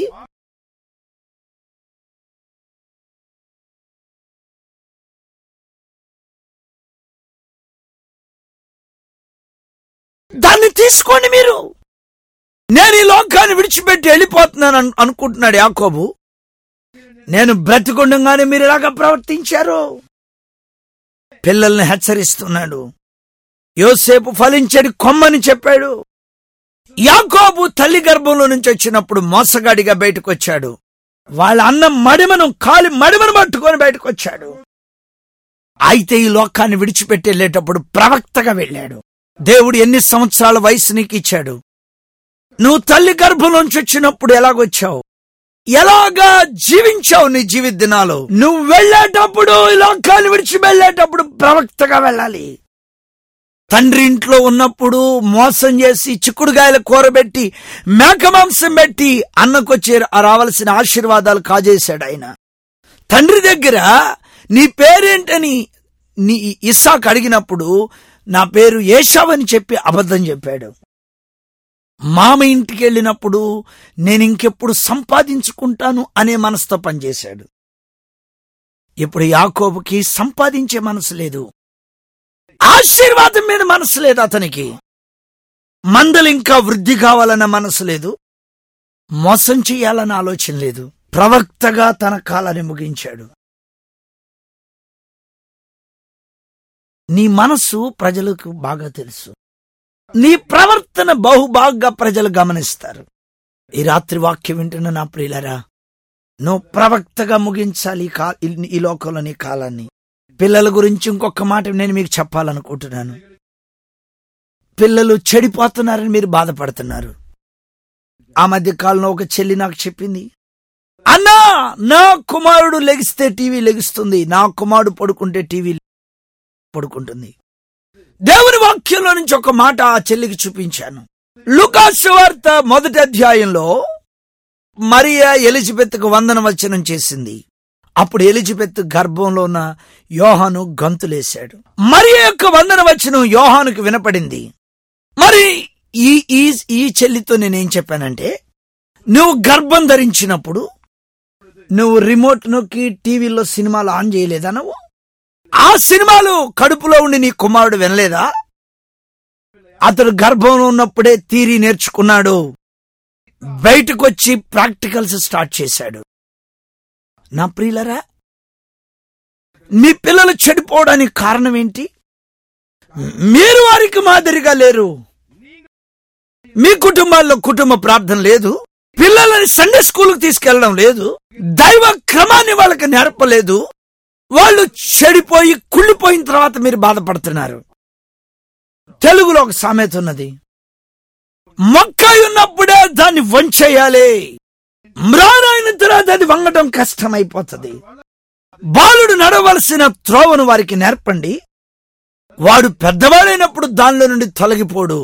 దాన్ని తీసుకోండి మీరు నేను ఈ లోకాన్ని విడిచిపెట్టి వెళ్ళిపోతున్నాను అను- అనుకుంటున్నాడు యాకోబు నేను బ్రతికుండగానే మీరు ఇలాగా ప్రవర్తించారు పిల్లల్ని హెచ్చరిస్తున్నాడు యోసేపు ఫలించడి కొమ్మని చెప్పాడు యాకోబు తల్లి గర్భంలో నుంచి వచ్చినప్పుడు మోసగాడిగా బయటకు వచ్చాడు వాళ్ళ అన్న మడిమను కాలి మడిమను పట్టుకొని బయటకు వచ్చాడు అయితే ఈ లోకాన్ని విడిచిపెట్టి వెళ్ళేటప్పుడు ప్రవక్తగా వెళ్ళాడు దేవుడు ఎన్ని సంవత్సరాల వయసు నీకు ఇచ్చాడు నువ్వు తల్లి గర్భంలోంచి వచ్చినప్పుడు ఎలాగొచ్చావు ఎలాగా జీవించావు నీ జీవిత దినాలు నువ్వు వెళ్ళేటప్పుడు ఈ లోకాన్ని విడిచి వెళ్ళేటప్పుడు ప్రవక్తగా వెళ్ళాలి తండ్రి ఇంట్లో ఉన్నప్పుడు మోసం చేసి చిక్కుడుగాయల కూర పెట్టి మేక మాంసం పెట్టి అన్నకొచ్చే రావాల్సిన ఆశీర్వాదాలు కాజేశాడు ఆయన తండ్రి దగ్గర నీ పేరేంటని నీ ఇస్సాకు అడిగినప్పుడు నా పేరు ఏషావని చెప్పి అబద్ధం చెప్పాడు మామ ఇంటికి వెళ్ళినప్పుడు నేను ఇంకెప్పుడు సంపాదించుకుంటాను అనే మనసుతో పనిచేశాడు ఇప్పుడు యాకోబుకి సంపాదించే మనసు లేదు ఆశీర్వాదం మీద మనసు లేదు అతనికి మందలు ఇంకా వృద్ధి కావాలన్న మనసు లేదు మోసం చేయాలన్న ఆలోచన లేదు ప్రవక్తగా తన కాలాన్ని ముగించాడు నీ మనసు ప్రజలకు బాగా తెలుసు నీ ప్రవర్తన బహుబాగ్గా ప్రజలు గమనిస్తారు ఈ రాత్రి వాక్యం వింటున్న నా ప్రియులరా నువ్వు ప్రవక్తగా ముగించాలి ఈ కా- ఈ- ఈ లోకంలో నీ కాలాన్ని పిల్లల గురించి ఇంకొక మాట నేను మీకు చెప్పాలనుకుంటున్నాను పిల్లలు చెడిపోతున్నారని మీరు బాధపడుతున్నారు ఆ మధ్య కాలంలో ఒక చెల్లి నాకు చెప్పింది అన్నా నా కుమారుడు లెగిస్తే టీవీ లెగుస్తుంది నా కుమారుడు పడుకుంటే టీవీ పడుకుంటుంది దేవుని వాక్యంలో నుంచి ఒక మాట ఆ చెల్లికి చూపించాను లుకాసు వార్త మొదటి అధ్యాయంలో మరియా ఎలిజబెత్కు వందన వచనం చేసింది అప్పుడు ఎలిజబెత్ గర్భంలో ఉన్న యోహాను గంతులేశాడు మరియ యొక్క వందన వచనం యోహానుకు వినపడింది మరి ఈ ఈ ఈ చెల్లితో నేనేం చెప్పానంటే నువ్వు గర్భం ధరించినప్పుడు నువ్వు రిమోట్ నొక్కి టీవీలో సినిమాలు ఆన్ చేయలేదా నువ్వు ఆ సినిమాలు కడుపులో ఉండి నీ కుమారుడు వినలేదా అతడు గర్భంలో ఉన్నప్పుడే తీరి నేర్చుకున్నాడు బయటకు వచ్చి ప్రాక్టికల్స్ స్టార్ట్ చేశాడు నా ప్రియులరా మీ పిల్లలు చెడిపోవడానికి కారణం ఏంటి మీరు వారికి మాదిరిగా లేరు మీ కుటుంబాల్లో కుటుంబ ప్రార్థన లేదు పిల్లలని సండే స్కూల్కి తీసుకెళ్లడం లేదు దైవ క్రమాన్ని వాళ్ళకి నేర్పలేదు వాళ్ళు చెడిపోయి కుళ్ళిపోయిన తర్వాత మీరు బాధపడుతున్నారు తెలుగులో ఒక సామెత ఉన్నది మొక్క ఉన్నప్పుడే దాన్ని వంచేయాలి మ్రానైన తర్వాత అది వంగడం కష్టమైపోతుంది బాలుడు నడవలసిన త్రోవను వారికి నేర్పండి వాడు పెద్దవాడైనప్పుడు దానిలో నుండి తొలగిపోడు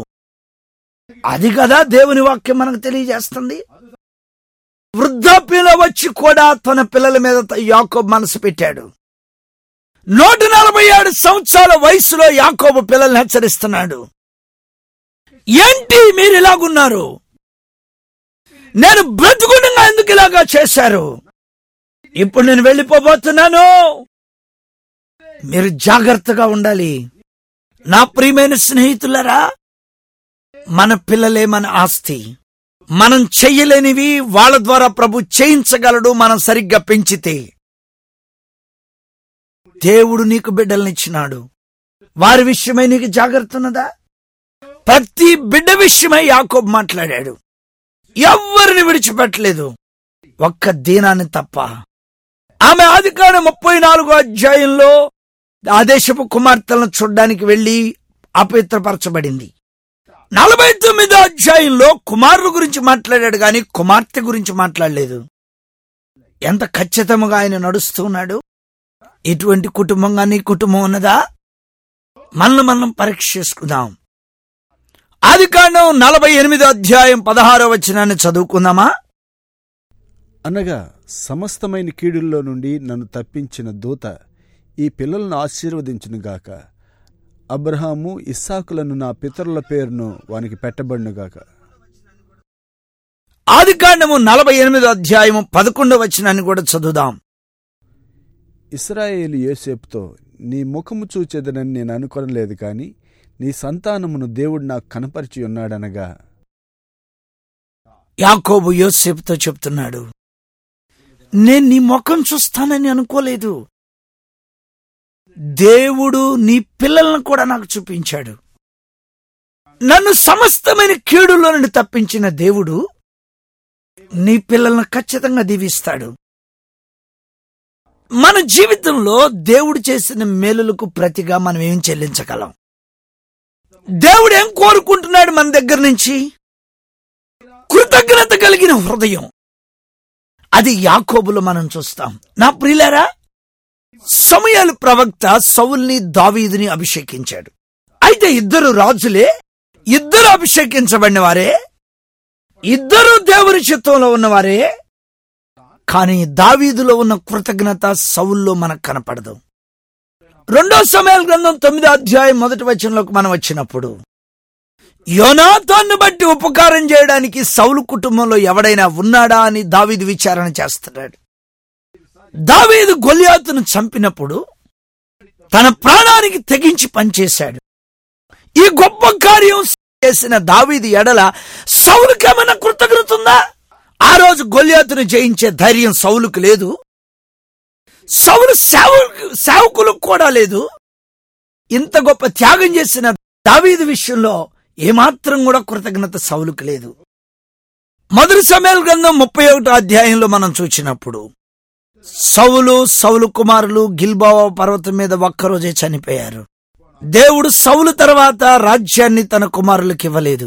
అది కదా దేవుని వాక్యం మనకు తెలియజేస్తుంది వృద్ధాప్యంలో వచ్చి కూడా తన పిల్లల మీద యాకోబు మనసు పెట్టాడు నూట నలభై ఏడు సంవత్సరాల వయసులో యాకోబు పిల్లల్ని హెచ్చరిస్తున్నాడు ఏంటి మీరు ఇలాగున్నారు నేను బ్రతుకుండగా ఎందుకు ఇలాగా చేశారు ఇప్పుడు నేను వెళ్ళిపోబోతున్నాను మీరు జాగ్రత్తగా ఉండాలి నా ప్రియమైన స్నేహితులరా మన పిల్లలే మన ఆస్తి మనం చెయ్యలేనివి వాళ్ళ ద్వారా ప్రభు చేయించగలడు మనం సరిగ్గా పెంచితే దేవుడు నీకు బిడ్డలనిచ్చినాడు వారి విషయమై నీకు జాగ్రత్త ఉన్నదా ప్రతి బిడ్డ విషయమై యాకోబు మాట్లాడాడు ఎవ్వరిని విడిచిపెట్టలేదు ఒక్క దీనాన్ని తప్ప ఆమె ఆదికాండం ముప్పై నాలుగో అధ్యాయంలో ఆ దేశపు కుమార్తెలను చూడ్డానికి వెళ్లి అపవిత్రపరచబడింది నలభై తొమ్మిదో అధ్యాయంలో కుమారుల గురించి మాట్లాడాడు గాని కుమార్తె గురించి మాట్లాడలేదు ఎంత ఖచ్చితంగా ఆయన నడుస్తూ ఉన్నాడు ఇటువంటి కుటుంబంగా నీ కుటుంబం ఉన్నదా మనల్ని మనం పరీక్ష చేసుకుందాం ఆది కాండం నలభై ఎనిమిదో అధ్యాయం పదహారో వచనాన్ని చదువుకుందామా అనగా సమస్తమైన కీడుల్లో నుండి నన్ను తప్పించిన దూత ఈ పిల్లలను ఆశీర్వదించునుగాక అబ్రహాము ఇస్సాకులను నా పితరుల పేరును వానికి పెట్టబడినగాక ఆది కాండము నలభై ఎనిమిదో అధ్యాయము పదకొండవ వచనాన్ని కూడా చదువుదాం ఇస్రాయేలు యోసేపుతో నీ ముఖము చూచేదనని నేను అనుకోనలేదు కాని నీ సంతానమును దేవుడు నాకు కనపరిచి ఉన్నాడనగా యాకోబు యోసేపుతో చెప్తున్నాడు నేను నీ ముఖం చూస్తానని అనుకోలేదు దేవుడు నీ పిల్లలను కూడా నాకు చూపించాడు నన్ను సమస్తమైన కీడులో నుండి తప్పించిన దేవుడు నీ పిల్లలను ఖచ్చితంగా దీవిస్తాడు మన జీవితంలో దేవుడు చేసిన మేలులకు ప్రతిగా మనం ఏం చెల్లించగలం దేవుడు ఏం కోరుకుంటున్నాడు మన దగ్గర నుంచి కృతజ్ఞత కలిగిన హృదయం అది యాకోబులో మనం చూస్తాం నా ప్రియులారా సమయాలు ప్రవక్త సౌల్ని దావీదుని అభిషేకించాడు అయితే ఇద్దరు రాజులే ఇద్దరు అభిషేకించబడిన వారే ఇద్దరు దేవుని చిత్తంలో ఉన్నవారే కానీ దావీదులో ఉన్న కృతజ్ఞత సౌల్లో మనకు కనపడదు రెండో సమయాల గ్రంథం తొమ్మిదో అధ్యాయం మొదటి వచనంలోకి మనం వచ్చినప్పుడు యోనాథాన్ని బట్టి ఉపకారం చేయడానికి సౌలు కుటుంబంలో ఎవడైనా ఉన్నాడా అని దావీదు విచారణ చేస్తున్నాడు దావీదు గొలియాతును చంపినప్పుడు తన ప్రాణానికి తెగించి పనిచేశాడు ఈ గొప్ప కార్యం చేసిన దావీదు ఎడల సౌలుకేమైనా కృతజ్ఞత ఉందా ఆ రోజు గొలియాతును జయించే ధైర్యం సౌలుకు లేదు సౌలు సేవకు సేవకులకు కూడా లేదు ఇంత గొప్ప త్యాగం చేసిన దావీదు విషయంలో ఏమాత్రం కూడా కృతజ్ఞత సౌలుకు లేదు మొదటి సమయాల గ్రంథం ముప్పై ఒకటో అధ్యాయంలో మనం చూసినప్పుడు సౌలు సౌలు కుమారులు గిల్బావా పర్వతం మీద ఒక్కరోజే చనిపోయారు దేవుడు సౌలు తర్వాత రాజ్యాన్ని తన కుమారులకు ఇవ్వలేదు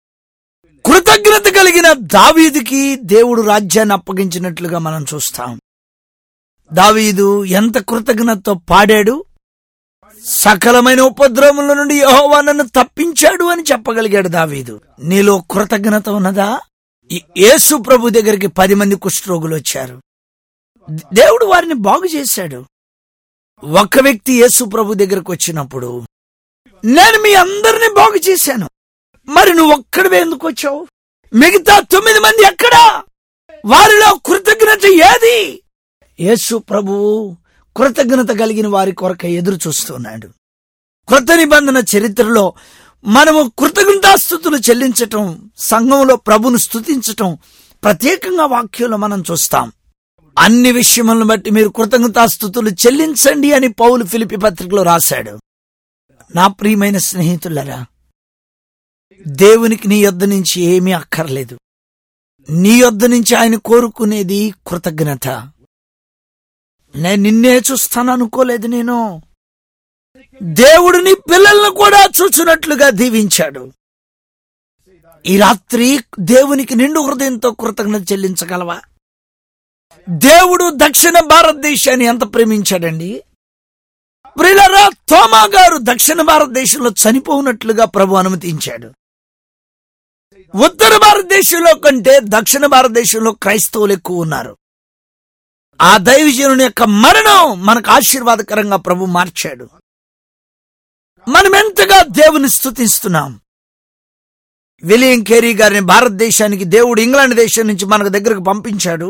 కృతజ్ఞత కలిగిన దావీదుకి దేవుడు రాజ్యాన్ని అప్పగించినట్లుగా మనం చూస్తాం దావీదు ఎంత కృతజ్ఞతతో పాడాడు సకలమైన ఉపద్రవముల నుండి యెహోవా నన్ను తప్పించాడు అని చెప్పగలిగాడు దావీదు నీలో కృతజ్ఞత ఉన్నదా ఈ యేసు ప్రభు దగ్గరికి పది మంది కుష్ఠరోగులు వచ్చారు దేవుడు వారిని బాగు చేశాడు ఒక వ్యక్తి యేసు ప్రభు దగ్గరకు వచ్చినప్పుడు నేను మీ అందరిని బాగు చేశాను మరి నువ్వు ఒక్కడివే ఎందుకు వచ్చావు మిగతా తొమ్మిది మంది ఎక్కడా వారిలో కృతజ్ఞత ఏది యేసు ప్రభువు కృతజ్ఞత కలిగిన వారి కొరక ఎదురు చూస్తున్నాడు కృత నిబంధన చరిత్రలో మనము కృతజ్ఞతాస్థుతులు చెల్లించటం సంఘంలో ప్రభును స్తుతించటం ప్రత్యేకంగా వాక్యంలో మనం చూస్తాం అన్ని విషయములను బట్టి మీరు కృతజ్ఞతాస్థుతులు చెల్లించండి అని పౌలు ఫిలిపి పత్రికలో రాశాడు నా ప్రియమైన స్నేహితులరా దేవునికి నీ యొద్ద నుంచి ఏమీ అక్కర్లేదు నీ యొద్ద నుంచి ఆయన కోరుకునేది కృతజ్ఞత నేను నిన్నే చూస్తాను అనుకోలేదు నేను దేవుడు నీ పిల్లలను కూడా చూచున్నట్లుగా దీవించాడు ఈ రాత్రి దేవునికి నిండు హృదయంతో కృతజ్ఞత చెల్లించగలవా దేవుడు దక్షిణ భారతదేశాన్ని ఎంత ప్రేమించాడండి ప్రిలరా తోమా గారు దక్షిణ భారతదేశంలో చనిపోనట్లుగా ప్రభు అనుమతించాడు ఉత్తర భారతదేశంలో కంటే దక్షిణ భారతదేశంలో క్రైస్తవులు ఎక్కువ ఉన్నారు ఆ దైవజనుని యొక్క మరణం మనకు ఆశీర్వాదకరంగా ప్రభు మార్చాడు మనం ఎంతగా దేవుని స్తుతిస్తున్నాం విలియం కేరీ గారిని భారతదేశానికి దేవుడు ఇంగ్లాండ్ దేశం నుంచి మనకు దగ్గరకు పంపించాడు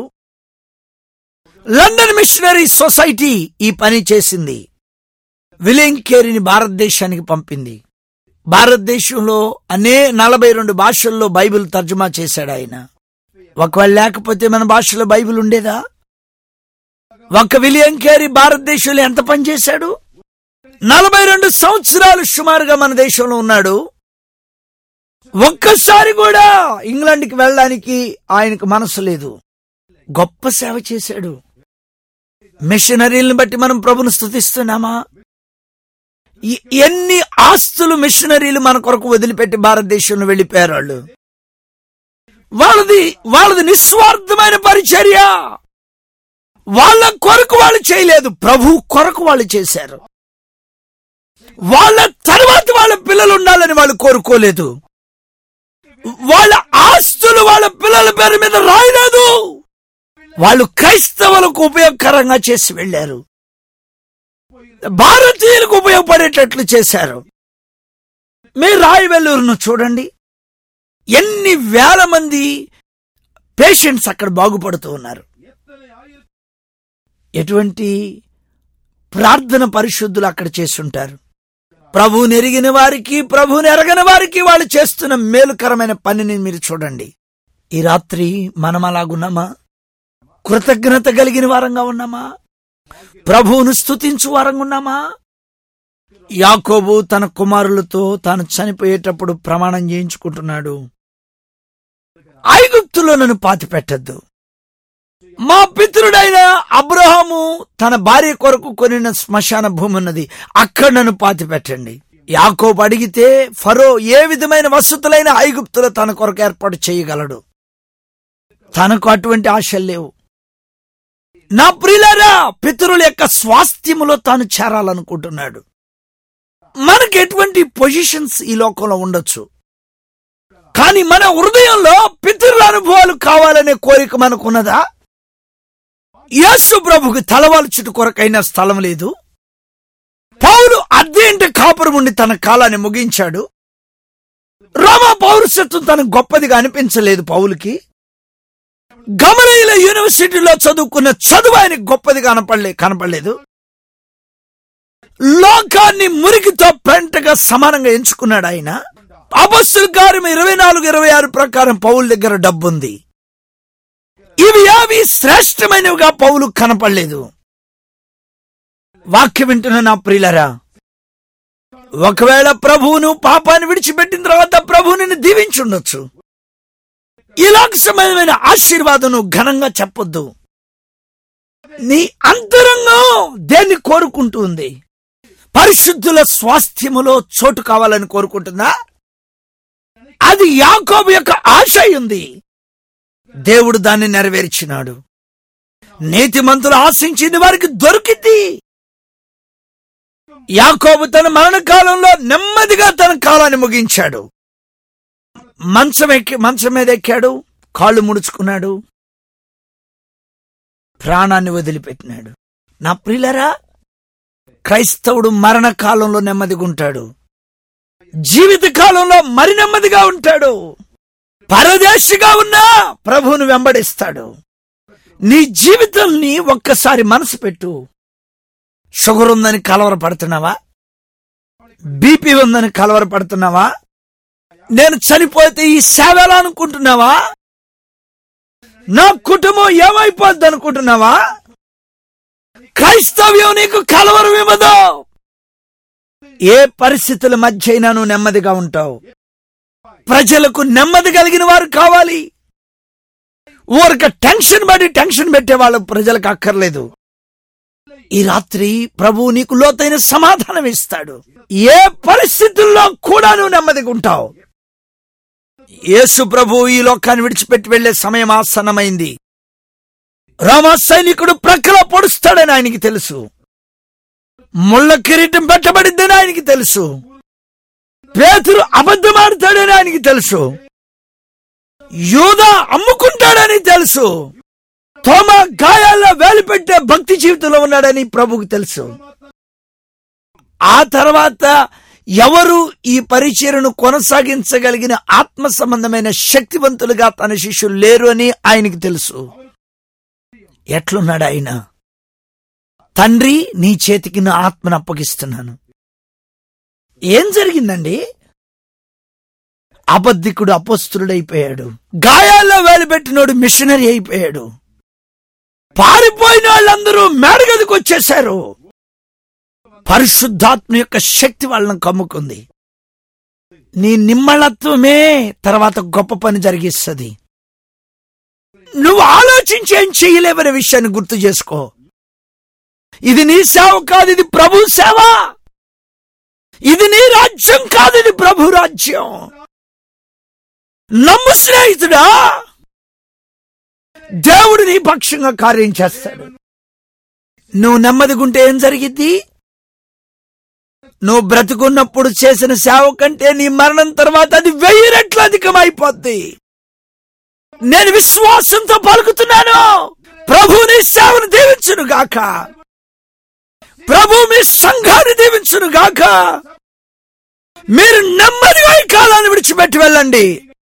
లండన్ మిషనరీ సొసైటీ ఈ పని చేసింది విలియం కేరీని భారతదేశానికి పంపింది భారతదేశంలో అనే నలభై రెండు భాషల్లో బైబిల్ తర్జుమా చేశాడు ఆయన ఒకవేళ లేకపోతే మన భాషలో బైబిల్ ఉండేదా ఒక విలియం కేరీ భారతదేశంలో ఎంత పనిచేశాడు నలభై రెండు సంవత్సరాలు సుమారుగా మన దేశంలో ఉన్నాడు ఒక్కసారి కూడా ఇంగ్లాండ్కి వెళ్ళడానికి ఆయనకు మనసు లేదు గొప్ప సేవ చేశాడు మిషనరీలను బట్టి మనం ప్రభును స్థుతిస్తున్నామా ఈ- ఎన్ని ఆస్తులు మిషనరీలు మన కొరకు వదిలిపెట్టి భారతదేశంలో వెళ్ళిపోయారు వాళ్ళు వాళ్ళది వాళ్ళది నిస్వార్థమైన పరిచర్య వాళ్ళ కొరకు వాళ్ళు చేయలేదు ప్రభు కొరకు వాళ్ళు చేశారు వాళ్ళ తర్వాత వాళ్ళ పిల్లలు ఉండాలని వాళ్ళు కోరుకోలేదు వాళ్ళ ఆస్తులు వాళ్ళ పిల్లల పేరు మీద రాయలేదు వాళ్ళు క్రైస్తవులకు ఉపయోగకరంగా చేసి వెళ్ళారు భారతీయులకు ఉపయోగపడేటట్లు చేశారు మీ రాయవెల్లూరును చూడండి ఎన్ని వేల మంది పేషెంట్స్ అక్కడ బాగుపడుతూ ఉన్నారు ఎటువంటి ప్రార్థన పరిశుద్ధులు అక్కడ చేస్తుంటారు ప్రభువుని ఎరిగిన వారికి ప్రభువుని ఎరగని వారికి వాళ్ళు చేస్తున్న మేలుకరమైన పనిని మీరు చూడండి ఈ రాత్రి మనం అలాగున్నామా కృతజ్ఞత కలిగిన వారంగా ఉన్నామా ప్రభువును స్తుతించు వారంగా ఉన్నామా యాకోబు తన కుమారులతో తాను చనిపోయేటప్పుడు ప్రమాణం చేయించుకుంటున్నాడు ఐగుప్తులో నన్ను పాతి పెట్టద్దు మా పితరుడైన అబ్రహాము తన భార్య కొరకు కొనిన శ్మశాన భూమి ఉన్నది అక్కడ నన్ను పాతి పెట్టండి యాకోబు అడిగితే ఫరో ఏ విధమైన వసతులైన ఐగుప్తులో తన కొరకు ఏర్పాటు చేయగలడు తనకు అటువంటి ఆశలు లేవు నా ప్రియులారా పితరుల యొక్క స్వాస్థ్యములో తాను చేరాలనుకుంటున్నాడు మనకి ఎటువంటి పొజిషన్స్ ఈ లోకంలో ఉండొచ్చు కానీ మన హృదయంలో పితరుల అనుభవాలు కావాలనే కోరిక మనకున్నదా యేసు ప్రభుకి తలవాల్చుట కొరకైన స్థలం లేదు పౌలు అద్దెంటి కాపురం ఉండి తన కాలాన్ని ముగించాడు రోమా పౌరసత్వం తనకు గొప్పదిగా అనిపించలేదు పౌలుకి గమనీయుల యూనివర్సిటీలో చదువుకున్న చదువు ఆయనకు గొప్పదిగా కనపడలే కనపడలేదు లోకాన్ని మురికితో పెంటగా సమానంగా ఎంచుకున్నాడు ఆయన అపస్సుల కార్యం ఇరవై నాలుగు ఇరవై ఆరు ప్రకారం పౌల దగ్గర డబ్బుంది ఇవి అవి శ్రేష్టమైనవిగా పౌలు కనపడలేదు వాక్యం వింటున్న నా ప్రియులరా ఒకవేళ ప్రభువును పాపాన్ని విడిచిపెట్టిన తర్వాత ప్రభువు నిన్ను దీవించుండొచ్చు ఇలాంటి సమయమైన ఆశీర్వాదం నువ్వు ఘనంగా చెప్పొద్దు నీ అంతరంగం దేన్ని కోరుకుంటుంది పరిశుద్ధుల స్వాస్థ్యములో చోటు కావాలని కోరుకుంటుందా అది యాకోబు యొక్క ఆశ అయి ఉంది దేవుడు దాన్ని నెరవేర్చినాడు నీతిమంతులు ఆశించింది వారికి దొరికింది యాకోబు తన మరణ కాలంలో నెమ్మదిగా తన కాలాన్ని ముగించాడు మంచం ఎక్కి మంచం మీద ఎక్కాడు కాళ్ళు ముడుచుకున్నాడు ప్రాణాన్ని వదిలిపెట్టినాడు నా ప్రియులరా క్రైస్తవుడు మరణ కాలంలో నెమ్మదిగా ఉంటాడు జీవిత కాలంలో మరి నెమ్మదిగా ఉంటాడు పరదేశిగా ఉన్నా ప్రభువును వెంబడిస్తాడు నీ జీవితాన్ని ఒక్కసారి మనసు పెట్టు షుగర్ ఉందని కలవరపడుతున్నావా బీపీ ఉందని కలవరపడుతున్నావా నేను చనిపోతే ఈ సేవ ఎలా అనుకుంటున్నావా నా కుటుంబం ఏమైపోద్ది అనుకుంటున్నావా క్రైస్తవ్యం నీకు కలవరం ఇవ్వదు ఏ పరిస్థితుల మధ్య అయినా నువ్వు నెమ్మదిగా ఉంటావు ప్రజలకు నెమ్మది కలిగిన వారు కావాలి ఊరక టెన్షన్ పడి టెన్షన్ పెట్టే వాళ్ళ ప్రజలకు అక్కర్లేదు ఈ రాత్రి ప్రభువు నీకు లోతైన సమాధానం ఇస్తాడు ఏ పరిస్థితుల్లో కూడా నువ్వు నెమ్మదిగా ఉంటావు యేసు ప్రభు ఈ లోకాన్ని విడిచిపెట్టి వెళ్లే సమయం ఆసన్నమైంది రామ సైనికుడు ప్రక్కలో పొడుస్తాడని ఆయనకి తెలుసు ముళ్ళ కిరీటం పెట్టబడిద్దని ఆయనకి తెలుసు పేతురు అబద్ధమాడతాడని ఆయనకి తెలుసు యూద అమ్ముకుంటాడని తెలుసు తోమ గాయాల్లో వేలు పెట్టే భక్తి జీవితంలో ఉన్నాడని ప్రభుకు తెలుసు ఆ తర్వాత ఎవరు ఈ పరిచయను కొనసాగించగలిగిన ఆత్మ సంబంధమైన శక్తివంతులుగా తన శిష్యులు లేరు అని ఆయనకి తెలుసు ఎట్లున్నాడు ఆయన తండ్రి నీ చేతికి నా ఆత్మను అప్పగిస్తున్నాను ఏం జరిగిందండి అబద్ధికుడు అపస్తుడైపోయాడు గాయాల్లో వేలుపెట్టినోడు మిషనరీ అయిపోయాడు పారిపోయిన వాళ్ళందరూ మేడగదికి వచ్చేశారు పరిశుద్ధాత్మ యొక్క శక్తి వాళ్ళని కమ్ముకుంది నీ నిమ్మళత్వమే తర్వాత గొప్ప పని జరిగిస్తుంది నువ్వు ఆలోచించి ఏం చేయలేవనే విషయాన్ని గుర్తు చేసుకో ఇది నీ సేవ కాదు ఇది ప్రభు సేవ ఇది నీ రాజ్యం కాదు ఇది ప్రభు రాజ్యం నమ్ము స్నేహితుడా దేవుడు నీ పక్షంగా కార్యం చేస్తాడు నువ్వు నెమ్మదిగుంటే ఏం జరిగిద్ది నువ్వు బ్రతుకున్నప్పుడు చేసిన సేవ కంటే నీ మరణం తర్వాత అది వెయ్యి రెట్లు అధికమైపోద్ది నేను విశ్వాసంతో పలుకుతున్నాను ప్రభు నీ సేవను దీవించును గాక ప్రభు మీ సంఘాన్ని దీవించును గాక మీరు నెమ్మదిగా ఈ కాలాన్ని విడిచిపెట్టి వెళ్ళండి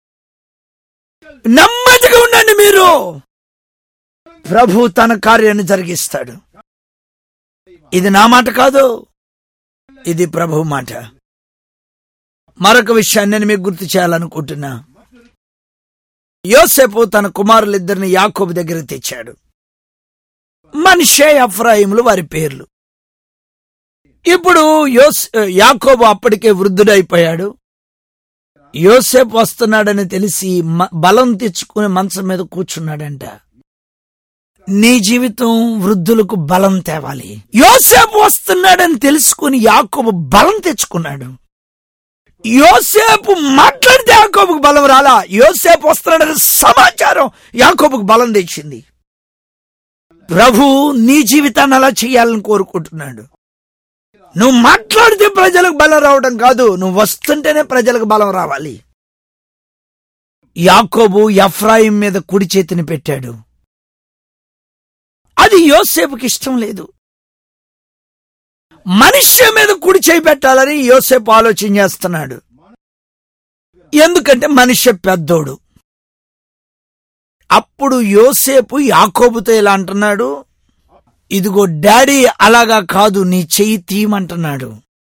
నెమ్మదిగా ఉండండి మీరు ప్రభు తన కార్యాన్ని జరిగిస్తాడు ఇది నా మాట కాదు ఇది ప్రభు మాట మరొక విషయాన్ని నేను మీకు గుర్తు చేయాలనుకుంటున్నా యోసేపు తన కుమారులిద్దరిని యాకోబు దగ్గర తెచ్చాడు మనిషే అఫ్రాయిములు వారి పేర్లు ఇప్పుడు యోస్ యాకోబు అప్పటికే వృద్ధుడైపోయాడు యోసేపు వస్తున్నాడని తెలిసి మ- బలం తెచ్చుకుని మంచం మీద కూర్చున్నాడంట నీ జీవితం వృద్ధులకు బలం తేవాలి యోసేపు వస్తున్నాడని తెలుసుకుని యాకోబు బలం తెచ్చుకున్నాడు యోసేపు మాట్లాడితే యాకోబుకు బలం రాలా యోసేపు వస్తున్నాడని సమాచారం యాకోబుకు బలం తెచ్చింది ప్రభు నీ జీవితాన్ని అలా చేయాలని కోరుకుంటున్నాడు నువ్వు మాట్లాడితే ప్రజలకు బలం రావడం కాదు నువ్వు వస్తుంటేనే ప్రజలకు బలం రావాలి యాకోబు ఎఫ్రాయిం మీద కుడి చేతిని పెట్టాడు అది యోసేపుకి ఇష్టం లేదు మనుష్య మీద కుడి చేయి పెట్టాలని యోసేపు ఆలోచన చేస్తున్నాడు ఎందుకంటే మనుష్య పెద్దోడు అప్పుడు యోసేపు యాకోబుతో ఇలా అంటున్నాడు ఇదిగో డాడీ అలాగా కాదు నీ చెయ్యి తీయమంటున్నాడు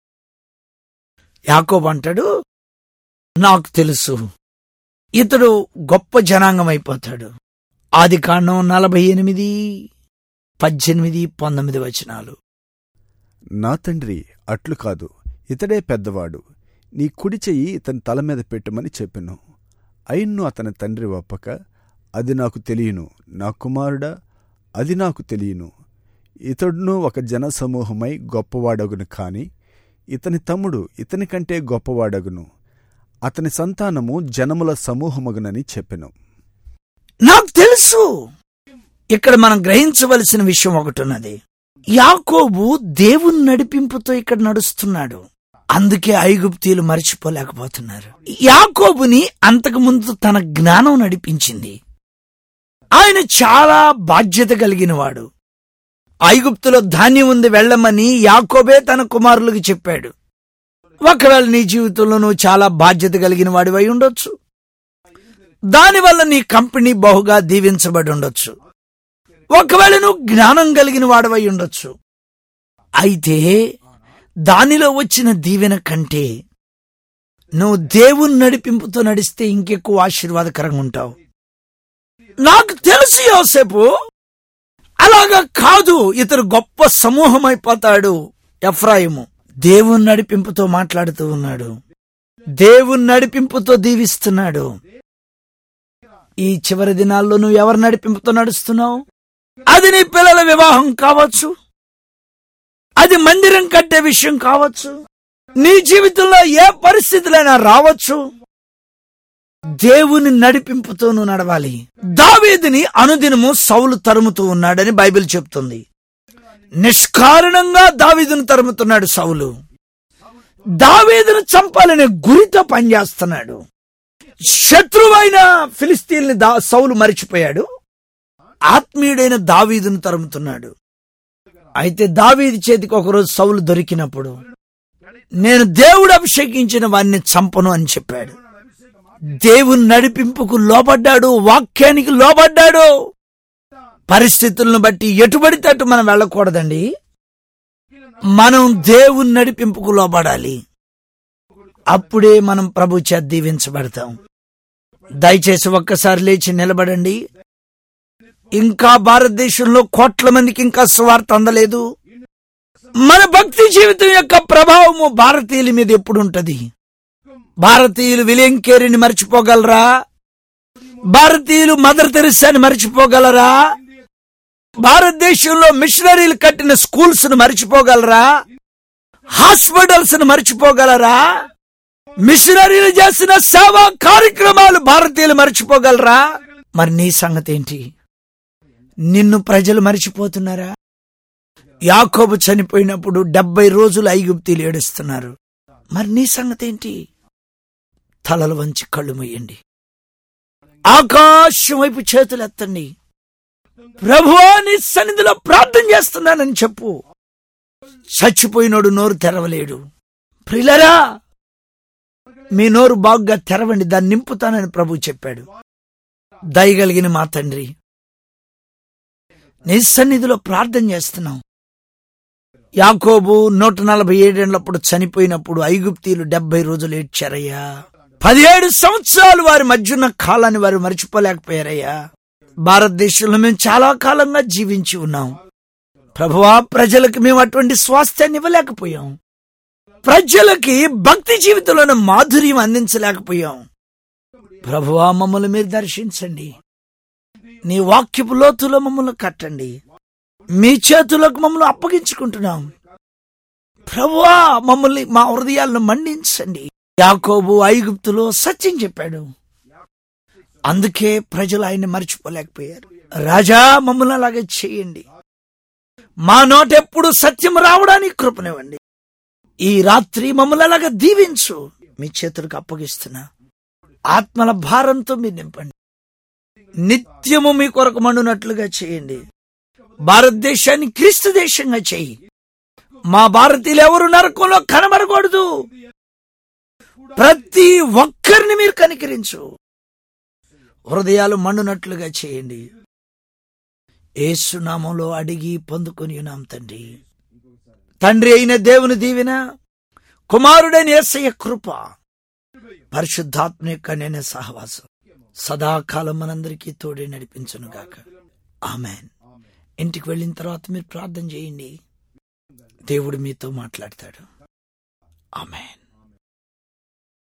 యాకోబు అంటాడు నాకు తెలుసు ఇతడు గొప్ప జనాంగం అయిపోతాడు ఆది కాండం నలభై ఎనిమిది పద్దెనిమిది పంతొమ్మిది వచనాలు నా తండ్రి అట్లు కాదు ఇతడే పెద్దవాడు నీ కుడి చెయ్యి ఇతని తల మీద పెట్టుమని చెప్పెను అయిన్ను అతని తండ్రి ఒప్పక అది నాకు తెలియను నా కుమారుడా అది నాకు తెలియను ఇతడును ఒక జనసమూహమై గొప్పవాడగును కాని ఇతని తమ్ముడు ఇతని కంటే గొప్పవాడగును అతని సంతానము జనముల సమూహమగునని చెప్పెను నాకు తెలుసు ఇక్కడ మనం గ్రహించవలసిన విషయం ఒకటి ఉన్నది యాకోబు దేవుని నడిపింపుతో ఇక్కడ నడుస్తున్నాడు అందుకే ఐగుప్తీయులు మర్చిపోలేకపోతున్నారు యాకోబుని అంతకు ముందు తన జ్ఞానం నడిపించింది ఆయన చాలా బాధ్యత కలిగిన వాడు ఐగుప్తులో ధాన్యం ఉంది వెళ్ళమని యాకోబే తన కుమారులకు చెప్పాడు ఒకవేళ నీ జీవితంలో నువ్వు చాలా బాధ్యత కలిగిన వాడివై ఉండొచ్చు దానివల్ల నీ కంపెనీ బహుగా దీవించబడి ఉండొచ్చు ఒకవేళ నువ్వు జ్ఞానం కలిగిన వాడవై ఉండొచ్చు అయితే దానిలో వచ్చిన దీవెన కంటే నువ్వు దేవుని నడిపింపుతో నడిస్తే ఇంకెక్కువ ఆశీర్వాదకరంగా ఉంటావు నాకు తెలుసు యోసేపు అలాగా కాదు ఇతరు గొప్ప సమూహం అయిపోతాడు ఎఫ్రాయిము దేవుని నడిపింపుతో మాట్లాడుతూ ఉన్నాడు దేవుని నడిపింపుతో దీవిస్తున్నాడు ఈ చివరి దినాల్లో నువ్వు ఎవరి నడిపింపుతో నడుస్తున్నావు అది నీ పిల్లల వివాహం కావచ్చు అది మందిరం కట్టే విషయం కావచ్చు నీ జీవితంలో ఏ పరిస్థితులైనా రావచ్చు దేవుని నడిపింపుతో నువ్వు నడవాలి దావీదిని అనుదినము సౌలు తరుముతూ ఉన్నాడని బైబిల్ చెప్తుంది నిష్కారణంగా దావీదును తరుముతున్నాడు సౌలు దావీదును చంపాలనే గురితో పనిచేస్తున్నాడు శత్రువైన ఫిలిస్తీన్ని దా సౌలు మరిచిపోయాడు ఆత్మీయుడైన దావీదును తరుముతున్నాడు అయితే దావీది చేతికి ఒకరోజు సౌలు దొరికినప్పుడు నేను దేవుడు అభిషేకించిన వాడిని చంపను అని చెప్పాడు దేవుని నడిపింపుకు లోబడ్డాడు వాక్యానికి లోబడ్డాడు పరిస్థితులను బట్టి ఎటుబడితే అటు మనం వెళ్ళకూడదండి మనం దేవుని నడిపింపుకు లోబడాలి అప్పుడే మనం ప్రభు చేత దీవించబడతాం దయచేసి ఒక్కసారి లేచి నిలబడండి ఇంకా భారతదేశంలో కోట్ల మందికి ఇంకా స్వార్థ అందలేదు మన భక్తి జీవితం యొక్క ప్రభావము భారతీయుల మీద ఎప్పుడు ఉంటది భారతీయులు విలియం కేరీని మర్చిపోగలరా భారతీయులు మదర్ తెరిసాని మర్చిపోగలరా భారతదేశంలో మిషనరీలు కట్టిన స్కూల్స్ ను మర్చిపోగలరా హాస్పిటల్స్ ను మర్చిపోగలరా మిషనరీలు చేసిన సేవా కార్యక్రమాలు భారతీయులు మర్చిపోగలరా మరి నీ సంగతి ఏంటి నిన్ను ప్రజలు మర్చిపోతున్నారా యాకోబు చనిపోయినప్పుడు డెబ్బై రోజులు ఐగుప్తీలు ఏడుస్తున్నారు మరి నీ సంగతి ఏంటి తలలు వంచి కళ్ళు మొయ్యండి ఆకాశం వైపు చేతులు ఎత్తండి ప్రభువా నీ సన్నిధిలో ప్రార్థన చేస్తున్నానని చెప్పు చచ్చిపోయినోడు నోరు తెరవలేడు ప్రిలరా మీ నోరు బాగుగా తెరవండి దాన్ని నింపుతానని ప్రభు చెప్పాడు దయగలిగిన మా తండ్రి నీ సన్నిధిలో ప్రార్థన చేస్తున్నాం యాకోబు నూట నలభై ఏడేళ్లప్పుడు చనిపోయినప్పుడు ఐగుప్తీలు డెబ్బై రోజులు ఏడ్చారయ్యా పదిహేడు సంవత్సరాలు వారి మధ్యున్న కాలాన్ని వారు మర్చిపోలేకపోయారయ్యా భారతదేశంలో మేము చాలా కాలంగా జీవించి ఉన్నాం ప్రభువా ప్రజలకు మేము అటువంటి స్వాస్థ్యాన్ని ఇవ్వలేకపోయాం ప్రజలకి భక్తి జీవితంలోని మాధుర్యం అందించలేకపోయాం ప్రభువా మమ్మల్ని మీరు దర్శించండి నీ వాక్యపు లోతులో మమ్మల్ని కట్టండి మీ చేతులకు మమ్మల్ని అప్పగించుకుంటున్నాం ప్రభువా మమ్మల్ని మా హృదయాలను మండించండి యాకోబు ఐగుప్తులో సత్యం చెప్పాడు అందుకే ప్రజలు ఆయన్ని మర్చిపోలేకపోయారు రాజా మమ్మల్ని అలాగే చేయండి మా నోట ఎప్పుడు సత్యం రావడానికి కృపనివ్వండి ఈ రాత్రి మమ్మల్ని అలాగా దీవించు మీ చేతులకు అప్పగిస్తున్నా ఆత్మల భారంతో మీరు నింపండి నిత్యము మీ కొరకు మండునట్లుగా చేయండి భారతదేశాన్ని క్రీస్తు దేశంగా చేయి మా భారతీయులు ఎవరు నరకంలో కనబడకూడదు ప్రతి ఒక్కరిని మీరు కనికరించు హృదయాలు మండునట్లుగా చేయండి ఏసునామంలో అడిగి పొందుకొని ఉన్నాం తండ్రి తండ్రి అయిన దేవుని దీవెన కుమారుడైన యేసయ్య కృప పరిశుద్ధాత్మ యొక్క నేనే సహవాసం సదాకాలం మనందరికీ తోడే నడిపించును గాక ఆమెన్ ఇంటికి వెళ్ళిన తర్వాత మీరు ప్రార్థన చేయండి దేవుడు మీతో మాట్లాడతాడు ఆమెన్